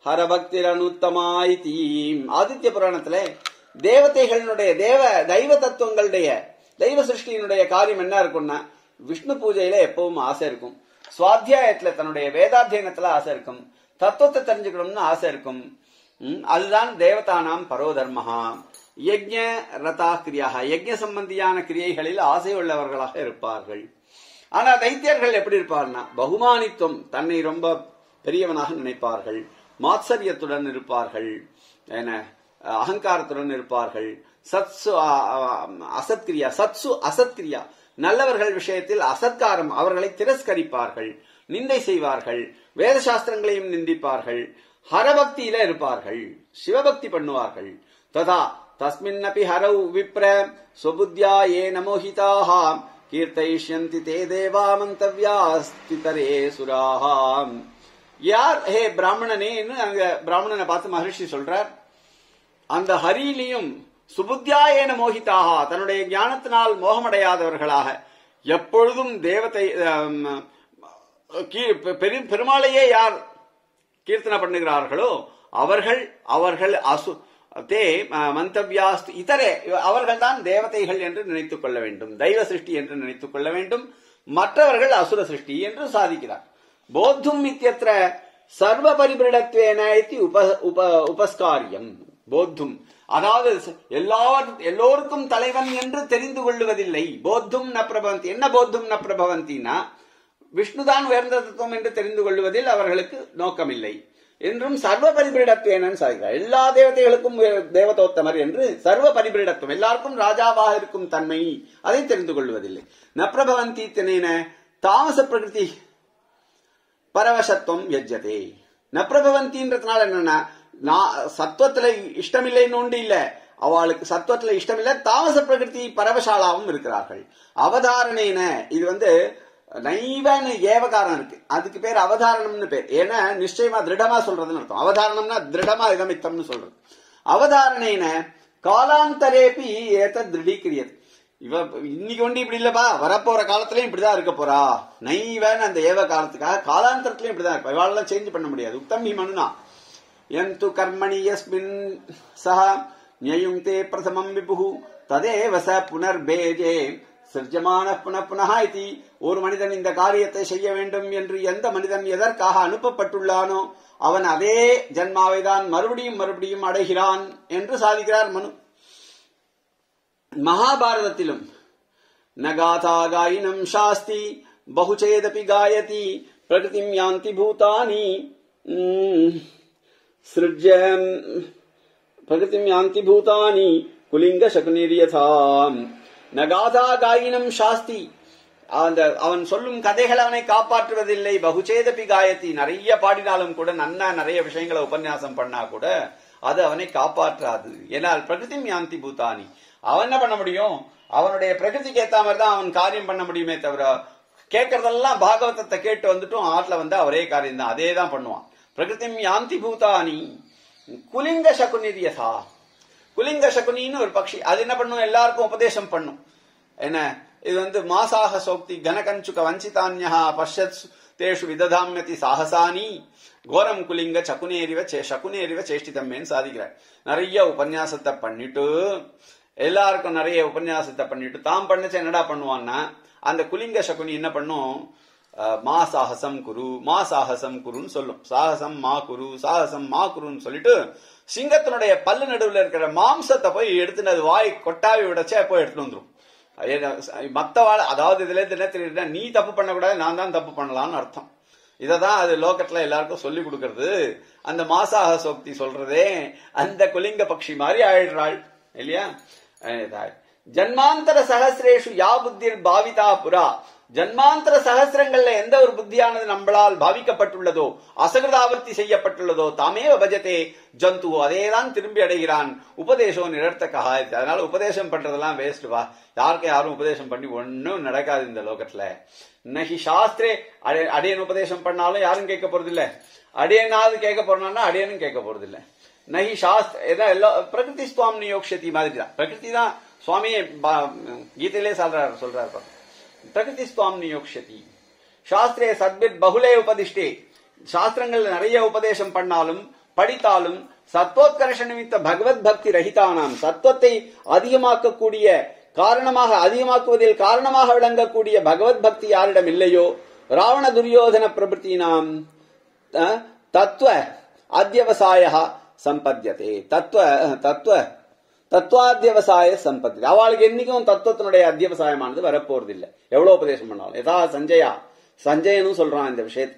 ஹரபக்திரனுத்தமாயிதி ஆதித்ய புராணத்துல தேவதைகளுடைய தேவ தெய்வ தத்துவங்களுடைய தெய்வ சிருஷ்டியினுடைய காரியம் என்ன இருக்கும்னா விஷ்ணு பூஜையில எப்பவும் ஆசை இருக்கும் சுவாத்தியாயத்துல தன்னுடைய வேதாத்தியனத்துல ஆசை இருக்கும் தத்துவத்தை தெரிஞ்சுக்கணும்னு ஆசை இருக்கும் ம், அதுதான் தேவதானாம் பரோதர்மஹா யஜ்ஞ ரதா கிரியாக யஜ்ஞ சம்பந்தியான கிரியைகளில் ஆசை உள்ளவர்களாக இருப்பார்கள் ஆனா தைத்தியர்கள் எப்படி இருப்பார்னா பகுமானித்துவம் தன்னை ரொம்ப பெரியவனாக நினைப்பார்கள் மாத்சரியத்துடன் இருப்பார்கள் என்ன அகங்காரத்துடன் இருப்பார்கள் சத்சு அ- அ- அசத்கிரியா சத்சு அசத்கிரியா நல்லவர்கள் விஷயத்தில் அசத்காரம் அவர்களை திரஸ்கரிப்பார்கள் நிந்தை செய்வார்கள் வேத சாஸ்திரங்களையும் நிந்திப்பார்கள் ஹரபக்தியில இருப்பார்கள் சிவபக்தி பண்ணுவார்கள் ததா தஸ்மின்னபி ஹரௌ விப்ர சுபுத்யா ஏ நமோஹிதாக கீர்த்தயிஷ்யந்தி தே தேவா மந்தவ்யாஸ்திதரே சுராஹாம் யார் ஹே பிராமணனேன்னு அங்க பிராமணனை பார்த்து மகர்ஷி சொல்றார் அந்த ஹரியிலையும் சுபுத்தியாயன மோகிதாக தன்னுடைய ஞானத்தினால் மோகமடையாதவர்களாக எப்பொழுதும் தேவத்தை ஆம், கீ- பெரு- பெருமாளையே யார் கீர்த்தனை பண்ணுகிறார்களோ அவர்கள் அவர்கள் அசு தே அஹ், மந்தவ்யாஸ்து இதரே அவர்கள் தான் தேவதைகள் என்று நினைத்துக் கொள்ள வேண்டும் தெய்வ சிருஷ்டி என்று நினைத்துக் கொள்ள வேண்டும் மற்றவர்கள் அசுர சிருஷ்டி என்று சாதிக்கிறார் போத்தும் இத்தியத்திர சர்வ பரிபிரடத்வேன இத்தி உப உப உபஸ்காரியம் போத்தும் அதாவது எல்லார் எல்லோருக்கும் தலைவன் என்று தெரிந்து கொள்ளுவதில்லை போத்தும் ந பிரபவந்தி என்ன போத்தும் ந பிரபவந்தினா விஷ்ணுதான் உயர்ந்த தத்துவம் என்று தெரிந்து கொள்வதில் அவர்களுக்கு நோக்கமில்லை என்றும் சர்வ பரிபிரிடத்துவன் சாதிக்கிறார் எல்லா தேவதைகளுக்கும் உயர் தேவதோத்தமர் என்று சர்வ பரிபிரிடத்துவம் எல்லாருக்கும் ராஜாவாக இருக்கும் தன்மை அதை தெரிந்து கொள்வதில்லை நப்ரபவந்தி தினேன தாமச பிரகிருதி பரவசத்துவம் யஜ்ஜதே நப்ரபவந்தின்றதுனால என்னன்னா நான் சத்துவத்துல இஷ்டமில்லைன்னு உண்டு இல்ல அவளுக்கு சத்துவத்துல இஷ்டமில்லை தாமச பிரகிருதி பரவசாலாவும் இருக்கிறார்கள் அவதாரணேன இது வந்து நைவன்னு ஏவகாரம் இருக்கு அதுக்கு பேர் அவதாரணம்னு பேர் ஏன்னா நிச்சயமா திருடமா சொல்றதுன்னு அர்த்தம் அவதாரணம்னா திருடமா இதமித்தம்னு சொல்றது அவதாரணேன காலாந்தரேபி ஏத்த திருடீக்கிரியது இவ இன்னைக்கு ஒண்டி இப்படி இல்லப்பா வரப்போற காலத்திலயும் இப்படிதான் இருக்க போறா நைவன் அந்த ஏவ காலத்துக்காக காலாந்தரத்திலயும் இப்படிதான் இருப்பா இவாளெல்லாம் சேஞ்ச் பண்ண முடியாது உத்தம் ஹி மனுனா யந்து கர்மணி யஸ்மின் சஹ நியுங்கே பிரதமம் விபுஹு ததேவ ச புனர்பேஜே சிர்ஜமான புன புனः இதி ஒரு மனிதன் இந்த காரியத்தை செய்ய வேண்டும் என்று எந்த மனிதன் எதற்காக அனுப்பப்பட்டுள்ளானோ அவன் அதே ஜன்மாவை தான் மறுபடியும் மறுபடியும் அடைகிறான் என்று சாதிக்கிறார் மனு மகாபாரதத்திலும் நகாதா காயினம் சாஸ்தி பகுச்சேதபி காயதி பிரகிருதிம் யாந்தி பூதானி உம், சிருஜ்ய பிரகிருதிம் யாந்தி பூதானி குலிங்க சகுனிரியதாம் நகாதா காயினம் சாஸ்தி அந்த அவன் சொல்லும் கதைகள் அவனை காப்பாற்றுவதில்லை பகுச்சேதபி காயத்தி நிறைய பாடினாலும் கூட நன்னா நிறைய விஷயங்களை உபன்யாசம் பண்ணா கூட அது அவனை காப்பாற்றாது ஏனால் பிரகிருதி யாந்தி பூதானி அவன் என்ன பண்ண முடியும் அவனுடைய பிரகிருதிக்கு ஏத்த மாதிரி தான் அவன் காரியம் பண்ண முடியுமே தவிர கேட்கறதெல்லாம் பாகவதத்தை கேட்டு வந்துட்டும் ஆட்ல வந்து அவரே காரியம் தான் அதே தான் பண்ணுவான் பிரகிருதி யாந்தி பூதானி குலிங்க சகுனிரியதா குலிங்க சகுனின்னு ஒரு பக்ஷி அது என்ன பண்ணும் எல்லாருக்கும் உபதேசம் பண்ணும் என்ன இது வந்து மாசாக சோக்தி கனகஞ்சுக வஞ்சிதான்யா பஷ்யத் தேஷு விததாமியதி சாகசானி கோரம் குலிங்க சகுனேரிவ சே சகுனேரிவ சேஷ்டிதம்மேன்னு சாதிக்கிறார் நிறைய உபன்யாசத்தை பண்ணிட்டு எல்லாருக்கும் நிறைய உபன்யாசத்தை பண்ணிட்டு தாம் பண்ணச்ச என்னடா பண்ணுவான்னா அந்த குலிங்க சகுனி என்ன பண்ணும் அஹ், மா சாகசம் குரு மா சாகசம் குருன்னு சொல்லும் சாகசம் மா குரு சாகசம் மா குருன்னு சொல்லிட்டு சிங்கத்தினுடைய பல்லு நடுவுல இருக்கிற மாம்சத்தை போய் எடுத்துன்னு அது வாய் கொட்டாவி விடச்சே போய் எடுத்துட்டு வந்துரும் மத்த வாழ அதாவது இதுல இருந்து என்ன தெரியுதுன்னா நீ தப்பு பண்ணக்கூடாது நான் தான் தப்பு பண்ணலாம்னு அர்த்தம் இததான் அது லோகத்துல எல்லாருக்கும் சொல்லி கொடுக்கறது அந்த மாசாக சோக்தி சொல்றதே அந்த குலிங்க பக்ஷி மாதிரி ஆயிடுறாள் இல்லையா அஹ் இதா. ஜன்மாந்தர சகசிரேஷு யா புத்திர் பாவிதா புரா ஜன்மாந்தர சகசிரங்கள்ல எந்த ஒரு புத்தியானது நம்மளால் பாவிக்கப்பட்டுள்ளதோ அசகிருதாவர்த்தி செய்யப்பட்டுள்ளதோ தாமே பஜதே ஜந்து அதேதான் திரும்பி அடைகிறான் உபதேசம் நிரர்த்தகா அதனால உபதேசம் பண்றதெல்லாம் வேஸ்ட் வா யாருக்கும் யாரும் உபதேசம் பண்ணி ஒன்னும் நடக்காது இந்த லோகத்துல நகி சாஸ்திரே அடே அடியன் உபதேசம் பண்ணாலும் யாரும் கேட்க போறது இல்ல அடியனாவது கேட்க போறான்னா அடியனும் கேட்க போறது இல்ல நகி சாஸ்திர ஏதா எல்லா பிரகிருதி சுவாம் நியோக்ஷதி மாதிரி தான் பிரகிருதி தான் சுவாமியே பா- கீதையிலே சொல்றாரு சொல்றாரு பாருங்க. பிரகிருதி சுவாம் நியோக்ஷதி சாஸ்திரே சத்பித் பகுலே உபதிஷ்டே சாஸ்திரங்கள்ல நிறைய உபதேசம் பண்ணாலும் படித்தாலும் சத்வோத்கர்ஷ நிமித்த பகவத் பக்தி ரஹிதானாம் சத்வத்தை அதிகமாக்கக்கூடிய காரணமாக அதிகமாக்குவதில் காரணமாக விளங்கக்கூடிய பகவத் பக்தி யாரிடம் இல்லையோ ராவண துரியோதன பிரபுத்தினாம் அஹ், தத்துவ அத்தியவசாய சம்பத்தியதே தத்துவ தத்துவ தத்துவாத்தியவசாய சம்பத்தி அவளுக்கு என்னைக்கும் தத்துவத்தினுடைய அத்தியவசாயமானது வரப்போறது இல்ல எவ்வளவு உபதேசம் பண்ணாலும் யதா சஞ்சயா சஞ்சயனும் சொல்றான் இந்த விஷயத்தை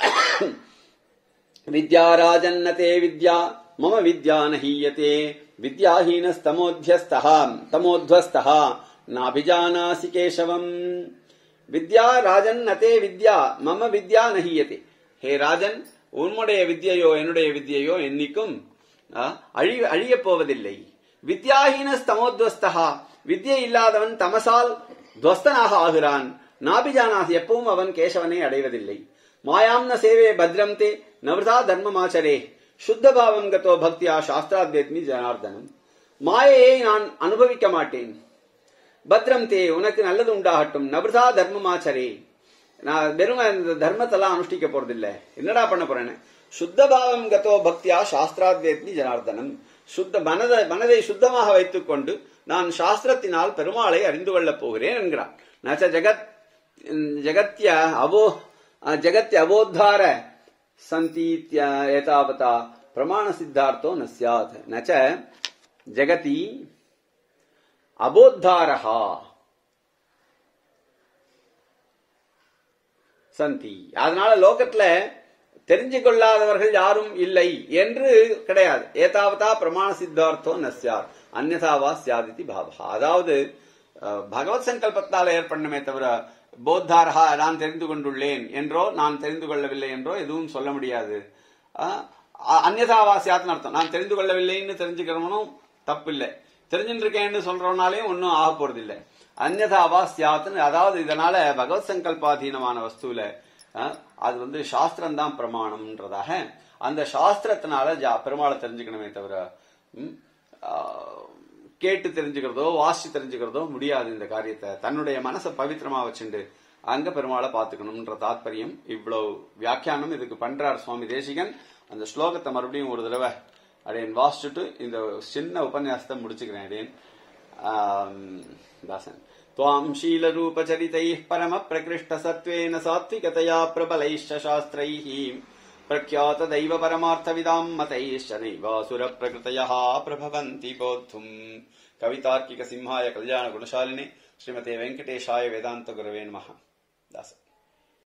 வித்யாராஜன்னதே வித்யா மம வித்யா நஹீயதே வித்யாஹீனஸ்தமோத்தியஸ்தः தமோத்வஸ்தः நாபிஜானாசி கேசவம் வித்யா ராஜன் நதே வித்யா மம வித்யா நஹீயதே ஹே ராஜன் உன்னுடைய வித்யையோ என்னுடைய வித்யையோ என்னைக்கும் ஆ, அழி அழியப் போவதில்லை வித்யாஹீன ஸ்தமோத்வஸ்தா வித்யை இல்லாதவன் தமசால் துவஸ்தனாக ஆகிறான் நாபிஜானாசி எப்பவும் அவன் கேசவனை அடைவதில்லை மாயாம்ன சேவே பத்ரம் தே நவதா தர்மமாச்சரே சுத்த பாவம் கதோ பக்தியா சாஸ்திராத்வேத்மி ஜனார்தனம் மாயையை நான் அனுபவிக்க மாட்டேன் பத்ரம் தே உனக்கு நல்லது உண்டாகட்டும் நபிருதா தர்மமாச்சரே நான் வெறும் இந்த தர்மத்தெல்லாம் அனுஷ்டிக்க போறதில்ல என்னடா பண்ண போறேன்னு சுத்த பாவம் கதோ பக்தியா சாஸ்திராத்வேத்மி ஜனார்தனம் சுத்த மனதை மனதை சுத்தமாக வைத்துக் கொண்டு நான் சாஸ்திரத்தினால் பெருமாளை அறிந்து கொள்ளப் போகிறேன் என்கிறான் நச்ச ஜகத் ஜகத்ய அபோ ஜகத்ய அபோத்தார சந்தீத்ய ஏதாவதா பிரமாண சித்தார்த்தோ ந சியாத் நச்ச ஜகதி அபோத்தாரஹா சந்தி அதனால லோகத்துல தெரிஞ்சு கொள்ளாதவர்கள் யாரும் இல்லை என்று கிடையாது ஏதாவதா பிரமாண சித்தார்த்தோ நஸ்யார் அந்நதாவா சியாதிதி பாவா அதாவது அஹ், பகவத் சங்கல்பத்தால் ஏற்படணுமே தவிர போத்தாரஹா நான் தெரிந்து கொண்டுள்ளேன் என்றோ நான் தெரிந்து கொள்ளவில்லை என்றோ எதுவும் சொல்ல முடியாது அஹ், அ- அந்நதாவா சியாத்னு அர்த்தம் நான் தெரிந்து கொள்ளவில்லைன்னு தெரிஞ்சுக்கிறவனும் தப்பில்லை தெரிஞ்சுட்டு இருக்கேன்னு சொல்றவனாலையும் ஒன்னும் ஆக போறது இல்லை அந்நதாவா சியாத்னு அதாவது இதனால பகவத் சங்கல்பாதீனமான வஸ்துல அஹ், அது வந்து சாஸ்திரம் தான் பிரமாணம்ன்றதாக அந்த சாஸ்திரத்தினால ஜா- பெருமாளை தெரிஞ்சுக்கணுமே தவிர ம், ஆஹ், கேட்டு தெரிஞ்சுக்கிறதோ வாசிச்சு தெரிஞ்சுக்கிறதோ முடியாது இந்த காரியத்தை தன்னுடைய மனசை பவித்திரமா வச்சுண்டு அங்க பெருமாளை பார்த்துக்கணும்ன்ற தாத்பரியம் இவ்வளவு வியாக்கியானம் இதுக்கு பண்றார் சுவாமி தேசிகன் அந்த ஸ்லோகத்தை மறுபடியும் ஒரு தடவை அடையன் வாசிச்சுட்டு இந்த சின்ன உபன்யாசத்தை முடிச்சுக்கிறேன் அடையன் ஆம், தாசன் त्वां शीलरूपचरितैः परमप्रकृष्टसत्त्वेन सात्विकतया प्रबलैश्च शास्त्रैः प्रख्यातदैव परमार्थविदाम् मतैश्च नैवासुरप्रकृतयः प्रभवन्ति बोद्धुम् कवितार्किकसिंहाय कल्याणगुणशालिने श्रीमते वेङ्कटेशाय वेदान्तगुरवे नमः दास